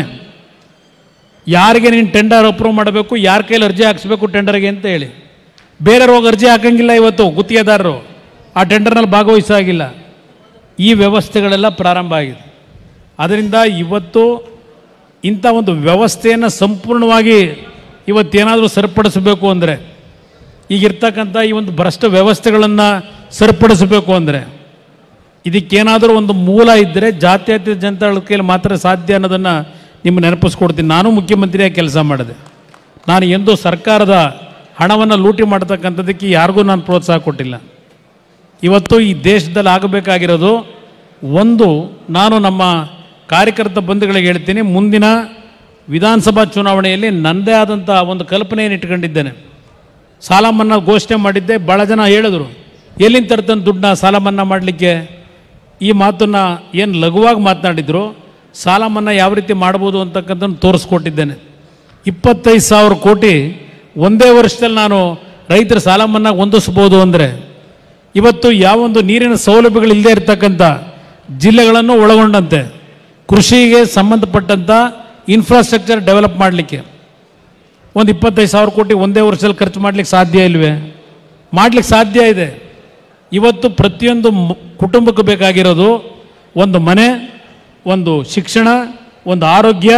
ಯಾರಿಗೆ ನೀನು ಟೆಂಡರ್ ಅಪ್ರೂವ್ ಮಾಡಬೇಕು ಯಾರ ಕೈಲಿ ಅರ್ಜಿ ಹಾಕ್ಸ್ಬೇಕು ಟೆಂಡರ್ಗೆ ಅಂತ ಹೇಳಿ ಬೇರೆಯವ್ರು ಹೋಗಿ ಅರ್ಜಿ ಹಾಕಂಗಿಲ್ಲ ಇವತ್ತು ಗುತ್ತಿಗೆದಾರರು ಆ ಟೆಂಡರ್ನಲ್ಲಿ ಭಾಗವಹಿಸಾಗಿಲ್ಲ ಈ ವ್ಯವಸ್ಥೆಗಳೆಲ್ಲ ಪ್ರಾರಂಭ ಆಗಿದೆ ಅದರಿಂದ ಇವತ್ತು ಇಂಥ ಒಂದು ವ್ಯವಸ್ಥೆಯನ್ನು ಸಂಪೂರ್ಣವಾಗಿ ಇವತ್ತೇನಾದರೂ ಸರಿಪಡಿಸಬೇಕು ಅಂದರೆ ಈಗಿರ್ತಕ್ಕಂಥ ಈ ಒಂದು ಭ್ರಷ್ಟ ವ್ಯವಸ್ಥೆಗಳನ್ನು ಸರಿಪಡಿಸಬೇಕು ಅಂದರೆ ಇದಕ್ಕೇನಾದರೂ ಒಂದು ಮೂಲ ಇದ್ದರೆ ಜಾತ್ಯತೀತ ಜನತಾಳ ಕೈಯಲ್ಲಿ ಮಾತ್ರ ಸಾಧ್ಯ ಅನ್ನೋದನ್ನು ನಿಮ್ಮ ನೆನಪಿಸ್ಕೊಡ್ತೀನಿ ನಾನು ಮುಖ್ಯಮಂತ್ರಿಯಾಗಿ ಕೆಲಸ ಮಾಡಿದೆ ನಾನು ಎಂದೂ ಸರ್ಕಾರದ ಹಣವನ್ನು ಲೂಟಿ ಮಾಡ್ತಕ್ಕಂಥದ್ದಕ್ಕೆ ಯಾರಿಗೂ ನಾನು ಪ್ರೋತ್ಸಾಹ ಕೊಟ್ಟಿಲ್ಲ ಇವತ್ತು ಈ ದೇಶದಲ್ಲಿ ಆಗಬೇಕಾಗಿರೋದು ಒಂದು ನಾನು ನಮ್ಮ ಕಾರ್ಯಕರ್ತ ಬಂಧುಗಳಿಗೆ ಹೇಳ್ತೀನಿ ಮುಂದಿನ ವಿಧಾನಸಭಾ ಚುನಾವಣೆಯಲ್ಲಿ ನನ್ನದೇ ಆದಂಥ ಒಂದು ಕಲ್ಪನೆಯನ್ನು ಇಟ್ಕೊಂಡಿದ್ದೇನೆ ಸಾಲ ಮನ್ನಾ ಘೋಷಣೆ ಮಾಡಿದ್ದೆ ಭಾಳ ಜನ ಹೇಳಿದ್ರು ಎಲ್ಲಿಂದ ತರ್ತಾನೆ ದುಡ್ಡನ್ನ ಸಾಲ ಮನ್ನಾ ಮಾಡಲಿಕ್ಕೆ ಈ ಮಾತನ್ನು ಏನು ಲಘುವಾಗಿ ಮಾತನಾಡಿದ್ರು ಸಾಲ ಮನ್ನಾ ಯಾವ ರೀತಿ ಮಾಡ್ಬೋದು ಅಂತಕ್ಕಂಥದ್ದು ತೋರಿಸ್ಕೊಟ್ಟಿದ್ದೇನೆ ಇಪ್ಪತ್ತೈದು ಸಾವಿರ ಕೋಟಿ ಒಂದೇ ವರ್ಷದಲ್ಲಿ ನಾನು ರೈತರ ಸಾಲ ಮನ್ನಾ ಹೊಂದಿಸ್ಬೋದು ಅಂದರೆ ಇವತ್ತು ಯಾವೊಂದು ನೀರಿನ ಸೌಲಭ್ಯಗಳು ಇಲ್ಲದೆ ಇರತಕ್ಕಂಥ ಜಿಲ್ಲೆಗಳನ್ನು ಒಳಗೊಂಡಂತೆ ಕೃಷಿಗೆ ಸಂಬಂಧಪಟ್ಟಂಥ ಇನ್ಫ್ರಾಸ್ಟ್ರಕ್ಚರ್ ಡೆವಲಪ್ ಮಾಡಲಿಕ್ಕೆ ಒಂದು ಇಪ್ಪತ್ತೈದು ಸಾವಿರ ಕೋಟಿ ಒಂದೇ ವರ್ಷದಲ್ಲಿ ಖರ್ಚು ಮಾಡಲಿಕ್ಕೆ ಸಾಧ್ಯ ಇಲ್ವೇ ಮಾಡಲಿಕ್ಕೆ ಸಾಧ್ಯ ಇದೆ ಇವತ್ತು ಪ್ರತಿಯೊಂದು ಮ- ಕುಟುಂಬಕ್ಕೆ ಬೇಕಾಗಿರೋದು ಒಂದು ಮನೆ ಒಂದು ಶಿಕ್ಷಣ ಒಂದು ಆರೋಗ್ಯ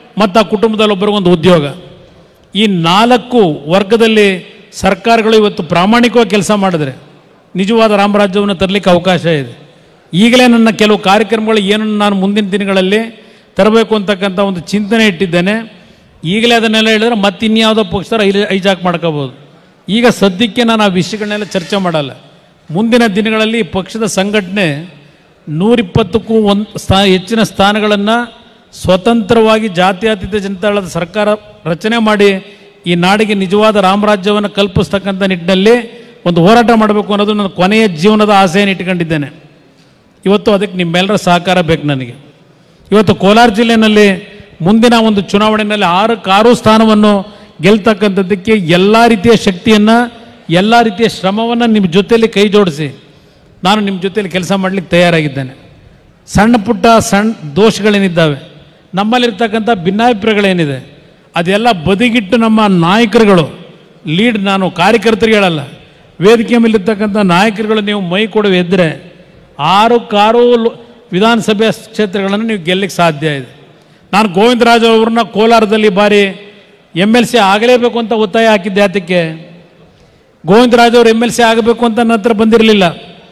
ಮತ್ತು ಆ ಕುಟುಂಬದಲ್ಲಿ ಒಬ್ಬರಿಗೊಂದು ಉದ್ಯೋಗ ಈ ನಾಲ್ಕು ವರ್ಗದಲ್ಲಿ ಸರ್ಕಾರಗಳು ಇವತ್ತು ಪ್ರಾಮಾಣಿಕವಾಗಿ ಕೆಲಸ ಮಾಡಿದ್ರೆ ನಿಜವಾದ ರಾಮರಾಜ್ಯವನ್ನು ತರಲಿಕ್ಕೆ ಅವಕಾಶ ಇದೆ ಈಗಲೇ ನನ್ನ ಕೆಲವು ಕಾರ್ಯಕ್ರಮಗಳು ಏನನ್ನು ನಾನು ಮುಂದಿನ ದಿನಗಳಲ್ಲಿ ತರಬೇಕು ಅಂತಕ್ಕಂಥ ಒಂದು ಚಿಂತನೆ ಇಟ್ಟಿದ್ದೇನೆ ಈಗಲೇ ಅದನ್ನೆಲ್ಲ ಹೇಳಿದ್ರೆ ಮತ್ತೆ ಇನ್ಯಾವುದೋ ಪಕ್ಷದವ್ರು ಐ ಐಜಾಕ್ ಮಾಡ್ಕೋಬೋದು ಈಗ ಸದ್ಯಕ್ಕೆ ನಾನು ಆ ವಿಷಯಗಳನ್ನೆಲ್ಲ ಚರ್ಚೆ ಮಾಡಲ್ಲ ಮುಂದಿನ ದಿನಗಳಲ್ಲಿ ಈ ಪಕ್ಷದ ಸಂಘಟನೆ ನೂರಿಪ್ಪತ್ತಕ್ಕೂ ಒಂದು ಸ್ಥಾ ಹೆಚ್ಚಿನ ಸ್ಥಾನಗಳನ್ನು ಸ್ವತಂತ್ರವಾಗಿ ಜಾತ್ಯತೀತ ಜನತಾದಳದ ಸರ್ಕಾರ ರಚನೆ ಮಾಡಿ ಈ ನಾಡಿಗೆ ನಿಜವಾದ ರಾಮರಾಜ್ಯವನ್ನು ಕಲ್ಪಿಸ್ತಕ್ಕಂಥ ನಿಟ್ಟಿನಲ್ಲಿ ಒಂದು ಹೋರಾಟ ಮಾಡಬೇಕು ಅನ್ನೋದು ನನ್ನ ಕೊನೆಯ ಜೀವನದ ಆಸೆಯನ್ನು ಇಟ್ಕೊಂಡಿದ್ದೇನೆ ಇವತ್ತು ಅದಕ್ಕೆ ನಿಮ್ಮೆಲ್ಲರ ಸಹಕಾರ ಬೇಕು ನನಗೆ ಇವತ್ತು ಕೋಲಾರ ಜಿಲ್ಲೆಯಲ್ಲಿ ಮುಂದಿನ ಒಂದು ಚುನಾವಣೆಯಲ್ಲಿ ಆರು ಕಾರು ಸ್ಥಾನವನ್ನು ಗೆಲ್ತಕ್ಕಂಥದ್ದಕ್ಕೆ ಎಲ್ಲ ರೀತಿಯ ಶಕ್ತಿಯನ್ನು ಎಲ್ಲ ರೀತಿಯ ಶ್ರಮವನ್ನು ನಿಮ್ಮ ಜೊತೆಯಲ್ಲಿ ಕೈ ಜೋಡಿಸಿ ನಾನು ನಿಮ್ಮ ಜೊತೆಯಲ್ಲಿ ಕೆಲಸ ಮಾಡಲಿಕ್ಕೆ ತಯಾರಾಗಿದ್ದೇನೆ ಸಣ್ಣ ಪುಟ್ಟ ಸಣ್ಣ ದೋಷಗಳೇನಿದ್ದಾವೆ ನಮ್ಮಲ್ಲಿರ್ತಕ್ಕಂಥ ಭಿನ್ನಾಭಿಪ್ರಾಯಗಳೇನಿದೆ ಅದೆಲ್ಲ ಬದಿಗಿಟ್ಟು ನಮ್ಮ ನಾಯಕರುಗಳು ಲೀಡ್ ನಾನು ಕಾರ್ಯಕರ್ತರಿಗೆ ಹೇಳಲ್ಲ ವೇದಿಕೆ ಮೇಲಿರ್ತಕ್ಕಂಥ ನಾಯಕರುಗಳು ನೀವು ಮೈ ಕೊಡುವ ಎದ್ದರೆ ಆರು ಕಾರು ಲೋ- ವಿಧಾನಸಭೆ ಕ್ಷೇತ್ರಗಳನ್ನು ನೀವು ಗೆಲ್ಲಕ್ಕೆ ಸಾಧ್ಯ ಇದೆ ನಾನು ಗೋವಿಂದರಾಜ್ ಅವ್ರನ್ನ ಕೋಲಾರದಲ್ಲಿ ಬಾರಿ ಎಮ್ ಎಲ್ ಸಿ ಆಗಲೇಬೇಕು ಅಂತ ಒತ್ತಾಯ ಹಾಕಿದ್ದೆ ಅದಕ್ಕೆ ಗೋವಿಂದರಾಜ್ ಅವರು ಎಮ್ ಎಲ್ ಸಿ ಆಗಬೇಕು ಅಂತ ನನ್ನ ಹತ್ರ ಬಂದಿರಲಿಲ್ಲ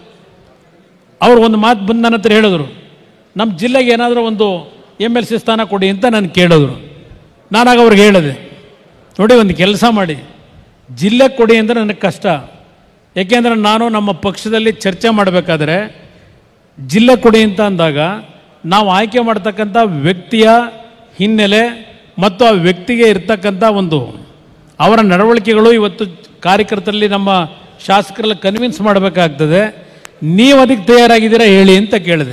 ಅವ್ರು ಒಂದು ಮಾತು ಬಂದು ನನ್ನ ಹತ್ರ ಹೇಳಿದ್ರು ನಮ್ಮ ಜಿಲ್ಲೆಗೆ ಏನಾದರೂ ಒಂದು ಎಮ್ ಎಲ್ ಸಿ ಸ್ಥಾನ ಕೊಡಿ ಅಂತ ನಾನು ಕೇಳಿದ್ರು ನಾನಾಗ ಅವ್ರಿಗೆ ಹೇಳಿದೆ ನೋಡಿ ಒಂದು ಕೆಲಸ ಮಾಡಿ ಜಿಲ್ಲೆ ಕೊಡಿ ಅಂದರೆ ನನಗೆ ಕಷ್ಟ ಏಕೆಂದರೆ ನಾನು ನಮ್ಮ ಪಕ್ಷದಲ್ಲಿ ಚರ್ಚೆ ಮಾಡಬೇಕಾದ್ರೆ ಜಿಲ್ಲೆ ಕೊಡಿ ಅಂತ ಅಂದಾಗ ನಾವು ಆಯ್ಕೆ ಮಾಡ್ತಕ್ಕಂಥ ವ್ಯಕ್ತಿಯ ಹಿನ್ನೆಲೆ ಮತ್ತು ಆ ವ್ಯಕ್ತಿಗೆ ಇರ್ತಕ್ಕಂಥ ಒಂದು ಅವರ ನಡವಳಿಕೆಗಳು ಇವತ್ತು ಕಾರ್ಯಕರ್ತರಲ್ಲಿ ನಮ್ಮ ಶಾಸಕರಲ್ಲಿ ಕನ್ವಿನ್ಸ್ ಮಾಡಬೇಕಾಗ್ತದೆ ನೀವು ಅದಕ್ಕೆ ತಯಾರಾಗಿದ್ದೀರಾ ಹೇಳಿ ಅಂತ ಕೇಳಿದೆ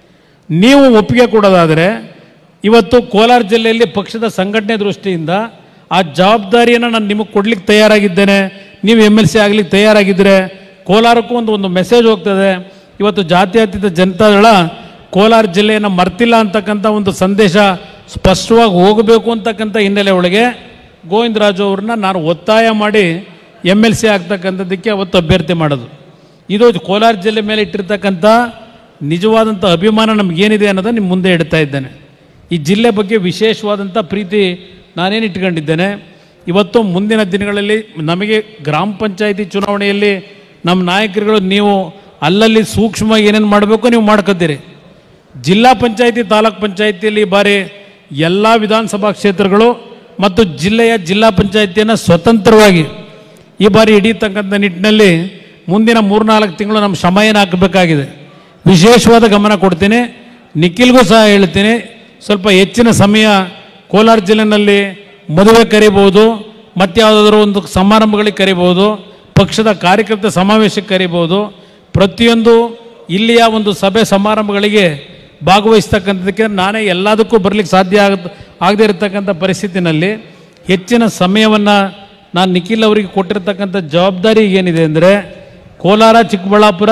ನೀವು ಒಪ್ಪಿಗೆ ಕೊಡೋದಾದರೆ ಇವತ್ತು ಕೋಲಾರ ಜಿಲ್ಲೆಯಲ್ಲಿ ಪಕ್ಷದ ಸಂಘಟನೆ ದೃಷ್ಟಿಯಿಂದ ಆ ಜವಾಬ್ದಾರಿಯನ್ನು ನಾನು ನಿಮಗೆ ಕೊಡ್ಲಿಕ್ಕೆ ತಯಾರಾಗಿದ್ದೇನೆ ನೀವು ಎಮ್ ಎಲ್ ಸಿ ಆಗ್ಲಿಕ್ಕೆ ತಯಾರಾಗಿದ್ದರೆ ಕೋಲಾರಕ್ಕೂ ಒಂದು ಒಂದು ಮೆಸೇಜ್ ಹೋಗ್ತದೆ ಇವತ್ತು ಜಾತ್ಯತೀತ ಜನತಾದಳ ಕೋಲಾರ ಜಿಲ್ಲೆಯನ್ನು ಮರ್ತಿಲ್ಲ ಅಂತಕ್ಕಂಥ ಒಂದು ಸಂದೇಶ ಸ್ಪಷ್ಟವಾಗಿ ಹೋಗಬೇಕು ಅಂತಕ್ಕಂಥ ಹಿನ್ನೆಲೆ ಒಳಗೆ ಗೋವಿಂದರಾಜು ಅವ್ರನ್ನ ನಾನು ಒತ್ತಾಯ ಮಾಡಿ ಎಮ್ ಎಲ್ ಸಿ ಆಗ್ತಕ್ಕಂಥದ್ದಕ್ಕೆ ಅವತ್ತು ಅಭ್ಯರ್ಥಿ ಮಾಡೋದು ಇದು ಕೋಲಾರ ಜಿಲ್ಲೆ ಮೇಲೆ ಇಟ್ಟಿರ್ತಕ್ಕಂಥ ನಿಜವಾದಂಥ ಅಭಿಮಾನ ನಮಗೇನಿದೆ ಅನ್ನೋದನ್ನು ನಿಮ್ಮ ಮುಂದೆ ಇಡ್ತಾ ಇದ್ದೇನೆ ಈ ಜಿಲ್ಲೆ ಬಗ್ಗೆ ವಿಶೇಷವಾದಂಥ ಪ್ರೀತಿ ನಾನೇನು ಇಟ್ಕೊಂಡಿದ್ದೇನೆ ಇವತ್ತು ಮುಂದಿನ ದಿನಗಳಲ್ಲಿ ನಮಗೆ ಗ್ರಾಮ ಪಂಚಾಯಿತಿ ಚುನಾವಣೆಯಲ್ಲಿ ನಮ್ಮ ನಾಯಕರುಗಳು ನೀವು ಅಲ್ಲಲ್ಲಿ ಸೂಕ್ಷ್ಮವಾಗಿ ಏನೇನು ಮಾಡಬೇಕು ನೀವು ಮಾಡ್ಕೊತೀರಿ ಜಿಲ್ಲಾ ಪಂಚಾಯಿತಿ ತಾಲೂಕ್ ಪಂಚಾಯಿತಿಯಲ್ಲಿ ಈ ಬಾರಿ ಎಲ್ಲ ವಿಧಾನಸಭಾ ಕ್ಷೇತ್ರಗಳು ಮತ್ತು ಜಿಲ್ಲೆಯ ಜಿಲ್ಲಾ ಪಂಚಾಯಿತಿಯನ್ನು ಸ್ವತಂತ್ರವಾಗಿ ಈ ಬಾರಿ ಹಿಡಿಯತಕ್ಕಂಥ ನಿಟ್ಟಿನಲ್ಲಿ ಮುಂದಿನ ಮೂರ್ನಾಲ್ಕು ತಿಂಗಳು ನಮ್ಮ ಶ್ರಮ ಏನು ಹಾಕಬೇಕಾಗಿದೆ ವಿಶೇಷವಾದ ಗಮನ ಕೊಡ್ತೀನಿ ನಿಖಿಲ್ಗೂ ಸಹ ಹೇಳ್ತೀನಿ ಸ್ವಲ್ಪ ಹೆಚ್ಚಿನ ಸಮಯ ಕೋಲಾರ ಜಿಲ್ಲೆನಲ್ಲಿ ಮದುವೆ ಕರಿಬೋದು ಮತ್ಯಾವುದಾದ್ರೂ ಒಂದು ಸಮಾರಂಭಗಳಿಗೆ ಕರಿಬೋದು ಪಕ್ಷದ ಕಾರ್ಯಕರ್ತ ಸಮಾವೇಶಕ್ಕೆ ಕರಿಬೋದು ಪ್ರತಿಯೊಂದು ಇಲ್ಲಿಯ ಒಂದು ಸಭೆ ಸಮಾರಂಭಗಳಿಗೆ ಭಾಗವಹಿಸ್ತಕ್ಕಂಥದ್ದಕ್ಕೆ ನಾನೇ ಎಲ್ಲದಕ್ಕೂ ಬರಲಿಕ್ಕೆ ಸಾಧ್ಯ ಆಗ ಆಗದೇ ಇರತಕ್ಕಂಥ ಪರಿಸ್ಥಿತಿನಲ್ಲಿ ಹೆಚ್ಚಿನ ಸಮಯವನ್ನು ನಾನು ನಿಖಿಲ್ ಅವರಿಗೆ ಕೊಟ್ಟಿರ್ತಕ್ಕಂಥ ಜವಾಬ್ದಾರಿ ಏನಿದೆ ಅಂದರೆ ಕೋಲಾರ ಚಿಕ್ಕಬಳ್ಳಾಪುರ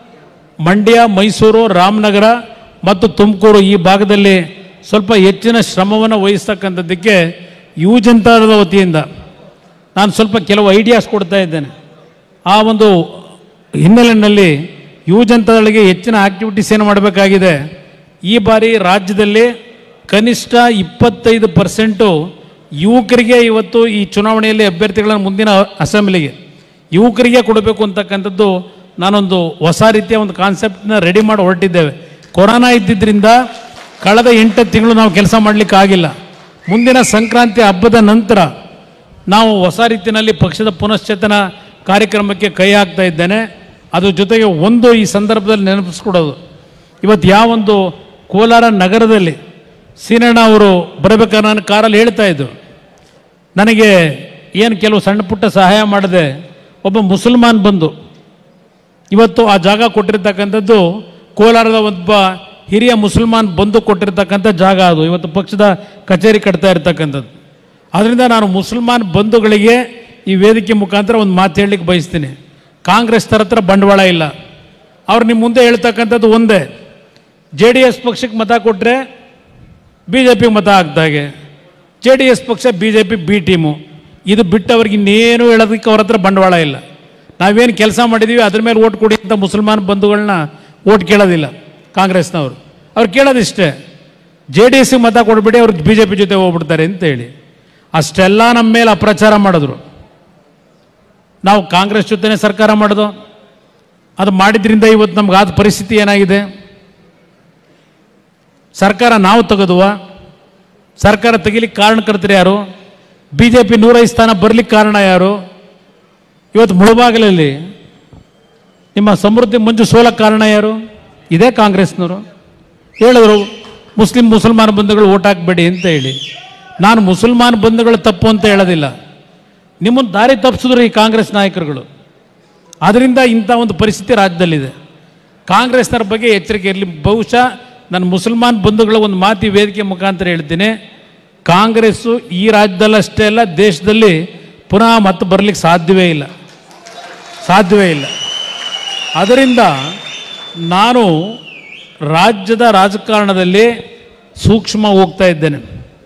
ಮಂಡ್ಯ ಮೈಸೂರು ರಾಮನಗರ ಮತ್ತು ತುಮಕೂರು ಈ ಭಾಗದಲ್ಲಿ ಸ್ವಲ್ಪ ಹೆಚ್ಚಿನ ಶ್ರಮವನ್ನು ವಹಿಸ್ತಕ್ಕಂಥದ್ದಕ್ಕೆ ಯುವಜನತಾದ ವತಿಯಿಂದ ನಾನು ಸ್ವಲ್ಪ ಕೆಲವು ಐಡಿಯಾಸ್ ಕೊಡ್ತಾ ಇದ್ದೇನೆ ಆ ಒಂದು ಹಿನ್ನೆಲೆಯಲ್ಲಿ ಯುವಜನತಾದಳಿಗೆ ಹೆಚ್ಚಿನ ಆಕ್ಟಿವಿಟೀಸ್ ಏನು ಮಾಡಬೇಕಾಗಿದೆ ಈ ಬಾರಿ ರಾಜ್ಯದಲ್ಲಿ ಕನಿಷ್ಠ ಇಪ್ಪತ್ತೈದು ಪರ್ಸೆಂಟು ಯುವಕರಿಗೆ ಇವತ್ತು ಈ ಚುನಾವಣೆಯಲ್ಲಿ ಅಭ್ಯರ್ಥಿಗಳನ್ನು ಮುಂದಿನ ಅಸೆಂಬ್ಲಿಗೆ ಯುವಕರಿಗೆ ಕೊಡಬೇಕು ಅಂತಕ್ಕಂಥದ್ದು ನಾನೊಂದು ಹೊಸ ರೀತಿಯ ಒಂದು ಕಾನ್ಸೆಪ್ಟ್ನ ರೆಡಿ ಮಾಡಿ ಹೊರಟಿದ್ದೇವೆ ಕೊರೋನಾ ಇದ್ದಿದ್ದರಿಂದ ಕಳೆದ ಎಂಟು ತಿಂಗಳು ನಾವು ಕೆಲಸ ಮಾಡಲಿಕ್ಕೆ ಆಗಿಲ್ಲ ಮುಂದಿನ ಸಂಕ್ರಾಂತಿ ಹಬ್ಬದ ನಂತರ ನಾವು ಹೊಸ ರೀತಿಯಲ್ಲಿ ಪಕ್ಷದ ಪುನಶ್ಚೇತನ ಕಾರ್ಯಕ್ರಮಕ್ಕೆ ಕೈ ಹಾಕ್ತಾ ಇದ್ದೇನೆ ಅದ್ರ ಜೊತೆಗೆ ಒಂದು ಈ ಸಂದರ್ಭದಲ್ಲಿ ನೆನಪಿಸ್ಕೊಡೋದು ಇವತ್ತು ಯಾವೊಂದು ಕೋಲಾರ ನಗರದಲ್ಲಿ ಸೀನಣ್ಣ ಅವರು ಬರಬೇಕಾದ್ರೆ ನಾನು ಕಾರಲ್ಲಿ ಹೇಳ್ತಾ ಇದ್ದು ನನಗೆ ಏನು ಕೆಲವು ಸಣ್ಣ ಪುಟ್ಟ ಸಹಾಯ ಮಾಡದೆ ಒಬ್ಬ ಮುಸಲ್ಮಾನ್ ಬಂದು ಇವತ್ತು ಆ ಜಾಗ ಕೊಟ್ಟಿರ್ತಕ್ಕಂಥದ್ದು ಕೋಲಾರದ ಒಬ್ಬ ಹಿರಿಯ ಮುಸಲ್ಮಾನ್ ಬಂದು ಕೊಟ್ಟಿರ್ತಕ್ಕಂಥ ಜಾಗ ಅದು ಇವತ್ತು ಪಕ್ಷದ ಕಚೇರಿ ಕಟ್ತಾ ಇರ್ತಕ್ಕಂಥದ್ದು ಅದರಿಂದ ನಾನು ಮುಸಲ್ಮಾನ್ ಬಂಧುಗಳಿಗೆ ಈ ವೇದಿಕೆ ಮುಖಾಂತರ ಒಂದು ಮಾತು ಹೇಳಲಿಕ್ಕೆ ಬಯಸ್ತೀನಿ ಕಾಂಗ್ರೆಸ್ ಥರ ಹತ್ರ ಬಂಡವಾಳ ಇಲ್ಲ ಅವ್ರು ನಿಮ್ಮ ಮುಂದೆ ಹೇಳ್ತಕ್ಕಂಥದ್ದು ಒಂದೇ ಜೆ ಡಿ ಎಸ್ ಪಕ್ಷಕ್ಕೆ ಮತ ಕೊಟ್ಟರೆ ಬಿ ಜೆ ಪಿಗೆ ಮತ ಹಾಕ್ದಾಗೆ ಜೆ ಡಿ ಎಸ್ ಪಕ್ಷ B J P B team ಇದು ಬಿಟ್ಟು ಅವ್ರಿಗೆ ಇನ್ನೇನು ಹೇಳೋದಕ್ಕೆ ಅವ್ರ ಹತ್ರ ಬಂಡವಾಳ ಇಲ್ಲ ನಾವೇನು ಕೆಲಸ ಮಾಡಿದ್ದೀವಿ ಅದ್ರ ಮೇಲೆ ಓಟ್ ಕೊಡಿ ಅಂತ ಮುಸಲ್ಮಾನ್ ಬಂಧುಗಳನ್ನ ಓಟ್ ಕೇಳೋದಿಲ್ಲ ಕಾಂಗ್ರೆಸ್ನವರು ಅವ್ರು ಕೇಳೋದಿಷ್ಟೇ ಜೆ ಡಿ ಎಸ್ಗೆ ಮತ ಕೊಡ್ಬಿಡಿ ಅವ್ರು ಬಿ ಜೆ ಪಿ ಜೊತೆ ಹೋಗ್ಬಿಡ್ತಾರೆ ಅಂತೇಳಿ ಅಷ್ಟೆಲ್ಲ ನಮ್ಮ ಮೇಲೆ ಅಪ್ರಚಾರ ಮಾಡಿದ್ರು ನಾವು ಕಾಂಗ್ರೆಸ್ ಜೊತೆನೇ ಸರ್ಕಾರ ಮಾಡೋದು ಅದು ಮಾಡಿದ್ರಿಂದ ಇವತ್ತು ನಮ್ಗೆ ಆದ ಪರಿಸ್ಥಿತಿ ಏನಾಗಿದೆ ಸರ್ಕಾರ ನಾವು ತೆಗೆದುವ ಸರ್ಕಾರ ತೆಗಿಲಿಕ್ಕೆ ಕಾರಣಕರ್ತರು ಯಾರು ಬಿ ಜೆ ಪಿ ನೂರೈದು ಸ್ಥಾನ ಬರ್ಲಿಕ್ಕೆ ಕಾರಣ ಯಾರು ಇವತ್ತು ಮುಳುಬಾಗಿಲಲ್ಲಿ ನಿಮ್ಮ ಸಮೃದ್ಧಿ ಮಂಜು ಸೋಲಕ್ಕೆ ಕಾರಣ ಯಾರು ಇದೇ ಕಾಂಗ್ರೆಸ್ನವರು ಹೇಳಿದ್ರು ಮುಸ್ಲಿಂ ಮುಸಲ್ಮಾನ ಬಂಧುಗಳು ಓಟ್ ಹಾಕಬೇಡಿ ಅಂತ ಹೇಳಿ ನಾನು ಮುಸಲ್ಮಾನ್ ಬಂಧುಗಳು ತಪ್ಪು ಅಂತ ಹೇಳೋದಿಲ್ಲ ನಿಮ್ಮನ್ನು ದಾರಿ ತಪ್ಪಿಸಿದ್ರು ಈ ಕಾಂಗ್ರೆಸ್ ನಾಯಕರುಗಳು ಅದರಿಂದ ಇಂಥ ಒಂದು ಪರಿಸ್ಥಿತಿ ರಾಜ್ಯದಲ್ಲಿದೆ ಕಾಂಗ್ರೆಸ್ನರ ಬಗ್ಗೆ ಎಚ್ಚರಿಕೆ ಇರಲಿ ಬಹುಶಃ ನನ್ನ ಮುಸಲ್ಮಾನ್ ಬಂಧುಗಳ ಒಂದು ಮಾತಿ ವೇದಿಕೆ ಮುಖಾಂತರ ಹೇಳ್ತೀನಿ ಕಾಂಗ್ರೆಸ್ಸು ಈ ರಾಜ್ಯದಲ್ಲಷ್ಟೇ ಅಲ್ಲ ದೇಶದಲ್ಲಿ ಪುನಃ ಮತ್ತೆ ಬರಲಿಕ್ಕೆ ಸಾಧ್ಯವೇ ಇಲ್ಲ ಸಾಧ್ಯವೇ ಇಲ್ಲ ಅದರಿಂದ ನಾನು ರಾಜ್ಯದ ರಾಜಕಾರಣದಲ್ಲಿ ಸೂಕ್ಷ್ಮ ಹೋಗ್ತಾ ಇದ್ದೇನೆ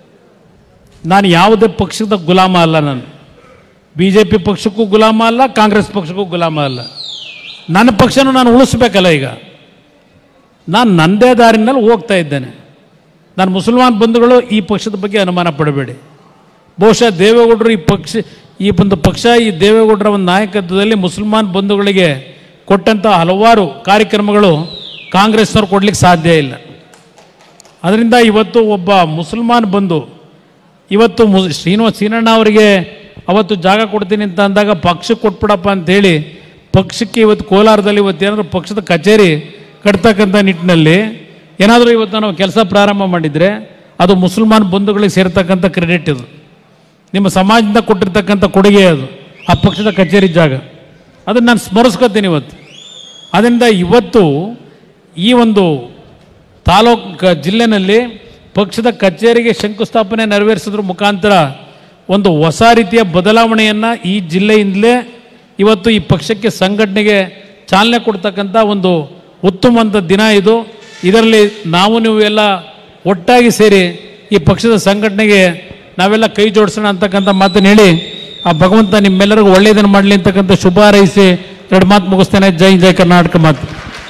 ನಾನು ಯಾವುದೇ ಪಕ್ಷದ ಗುಲಾಮ ಅಲ್ಲ ನಾನು ಬಿ ಜೆ ಪಿ ಪಕ್ಷಕ್ಕೂ ಗುಲಾಮ ಅಲ್ಲ ಕಾಂಗ್ರೆಸ್ ಪಕ್ಷಕ್ಕೂ ಗುಲಾಮ ಅಲ್ಲ ನನ್ನ ಪಕ್ಷನೂ ನಾನು ಉಳಿಸ್ಬೇಕಲ್ಲ ಈಗ ನಾನು ನನ್ನದೇ ದಾರಿನಲ್ಲಿ ಹೋಗ್ತಾ ಇದ್ದೇನೆ ನಾನು ಮುಸಲ್ಮಾನ್ ಬಂಧುಗಳು ಈ ಪಕ್ಷದ ಬಗ್ಗೆ ಅನುಮಾನ ಪಡಬೇಡಿ ಬಹುಶಃ ದೇವೇಗೌಡರು ಈ ಪಕ್ಷ ಈ ಒಂದು ಪಕ್ಷ ಈ ದೇವೇಗೌಡರ ಒಂದು ನಾಯಕತ್ವದಲ್ಲಿ ಮುಸಲ್ಮಾನ್ ಬಂಧುಗಳಿಗೆ ಕೊಟ್ಟಂಥ ಹಲವಾರು ಕಾರ್ಯಕ್ರಮಗಳು ಕಾಂಗ್ರೆಸ್ನವ್ರು ಕೊಡ್ಲಿಕ್ಕೆ ಸಾಧ್ಯ ಇಲ್ಲ ಅದರಿಂದ ಇವತ್ತು ಒಬ್ಬ ಮುಸಲ್ಮಾನ್ ಬಂಧು ಇವತ್ತು ಮು ಶ್ರೀನಿವಾಸ ಸೀನಣ್ಣ ಅವರಿಗೆ ಅವತ್ತು ಜಾಗ ಕೊಡ್ತೀನಿ ಅಂತ ಅಂದಾಗ ಪಕ್ಷಕ್ಕೆ ಕೊಟ್ಬಿಡಪ್ಪ ಅಂತೇಳಿ ಪಕ್ಷಕ್ಕೆ ಇವತ್ತು ಕೋಲಾರದಲ್ಲಿ ಇವತ್ತು ಏನಾದರೂ ಪಕ್ಷದ ಕಚೇರಿ ಕಟ್ತಕ್ಕಂಥ ನಿಟ್ಟಿನಲ್ಲಿ ಏನಾದರೂ ಇವತ್ತು ನಾವು ಕೆಲಸ ಪ್ರಾರಂಭ ಮಾಡಿದರೆ ಅದು ಮುಸಲ್ಮಾನ್ ಬಂಧುಗಳಿಗೆ ಸೇರ್ತಕ್ಕಂಥ ಕ್ರೆಡಿಟ್ ಇದು ನಿಮ್ಮ ಸಮಾಜದಿಂದ ಕೊಟ್ಟಿರ್ತಕ್ಕಂಥ ಕೊಡುಗೆ ಅದು ಆ ಪಕ್ಷದ ಕಚೇರಿ ಜಾಗ ಅದನ್ನು ನಾನು ಸ್ಮರಿಸ್ಕೊತೀನಿ ಇವತ್ತು ಅದರಿಂದ ಇವತ್ತು ಈ ಒಂದು ತಾಲೂಕು ಜಿಲ್ಲೆನಲ್ಲಿ ಪಕ್ಷದ ಕಚೇರಿಗೆ ಶಂಕುಸ್ಥಾಪನೆ ನೆರವೇರಿಸೋದ್ರ ಮುಖಾಂತರ ಒಂದು ಹೊಸ ರೀತಿಯ ಬದಲಾವಣೆಯನ್ನು ಈ ಜಿಲ್ಲೆಯಿಂದಲೇ ಇವತ್ತು ಈ ಪಕ್ಷಕ್ಕೆ ಸಂಘಟನೆಗೆ ಚಾಲನೆ ಕೊಡ್ತಕ್ಕಂಥ ಒಂದು ಉತ್ತಮವಂತ ದಿನ ಇದು ಇದರಲ್ಲಿ ನಾವು ನೀವು ಎಲ್ಲ ಒಟ್ಟಾಗಿ ಸೇರಿ ಈ ಪಕ್ಷದ ಸಂಘಟನೆಗೆ ನಾವೆಲ್ಲ ಕೈ ಜೋಡಿಸೋಣ ಅಂತಕ್ಕಂಥ ಮಾತನ್ನು ಹೇಳಿ ಆ ಭಗವಂತ ನಿಮ್ಮೆಲ್ಲರಿಗೂ ಒಳ್ಳೆಯದನ್ನು ಮಾಡಲಿ ಅಂತಕ್ಕಂಥ ಶುಭ ಹಾರೈಸಿ ಎರಡು ಮಾತು ಮುಗಿಸ್ತೇನೆ ಜೈ ಜೈ ಕರ್ನಾಟಕ ಮಾತು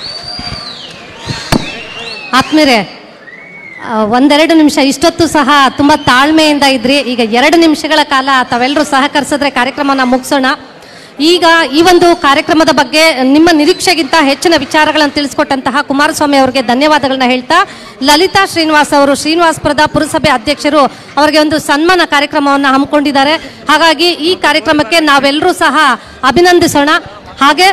ಆತ್ಮೀರೆ ಆ, ಒಂದೆರಡು ನಿಮಿಷ ಇಷ್ಟೊತ್ತು ಸಹ ತುಂಬ ತಾಳ್ಮೆಯಿಂದ ಇದ್ರಿ ಈಗ ಎರಡು ನಿಮಿಷಗಳ ಕಾಲ ತಾವೆಲ್ಲರೂ ಸಹಕರಿಸಿದ್ರೆ ಕಾರ್ಯಕ್ರಮನ ಮುಗಿಸೋಣ ಈಗ ಈ ಒಂದು ಕಾರ್ಯಕ್ರಮದ ಬಗ್ಗೆ ನಿಮ್ಮ ನಿರೀಕ್ಷೆಗಿಂತ ಹೆಚ್ಚಿನ ವಿಚಾರಗಳನ್ನು ತಿಳಿಸ್ಕೊಟ್ಟಂತಹ ಕುಮಾರಸ್ವಾಮಿ ಅವರಿಗೆ ಧನ್ಯವಾದಗಳನ್ನ ಹೇಳ್ತಾ ಲಲಿತಾ ಶ್ರೀನಿವಾಸ್ ಅವರು ಶ್ರೀನಿವಾಸಪುರದ ಪುರಸಭೆ ಅಧ್ಯಕ್ಷರು ಅವರಿಗೆ ಒಂದು ಸನ್ಮಾನ ಕಾರ್ಯಕ್ರಮವನ್ನು ಹಮ್ಮಿಕೊಂಡಿದ್ದಾರೆ ಹಾಗಾಗಿ ಈ ಕಾರ್ಯಕ್ರಮಕ್ಕೆ ನಾವೆಲ್ಲರೂ ಸಹ ಅಭಿನಂದಿಸೋಣ ಹಾಗೆ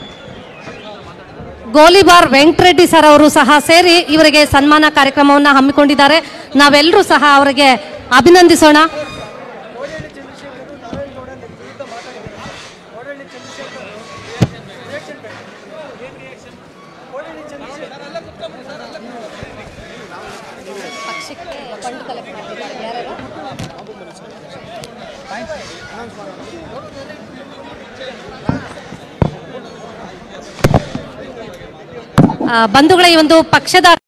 ಗೋಲಿಬಾರ್ ವೆಂಕಟರೆಡ್ಡಿ ಸರ್ ಅವರು ಸಹ ಸೇರಿ ಇವರಿಗೆ ಸನ್ಮಾನ ಕಾರ್ಯಕ್ರಮವನ್ನು ಹಮ್ಮಿಕೊಂಡಿದ್ದಾರೆ ನಾವೆಲ್ಲರೂ ಸಹ ಅವರಿಗೆ ಅಭಿನಂದಿಸೋಣ ಆ, ಬಂಧುಗಳ ಈ ಒಂದು ಪಕ್ಷದ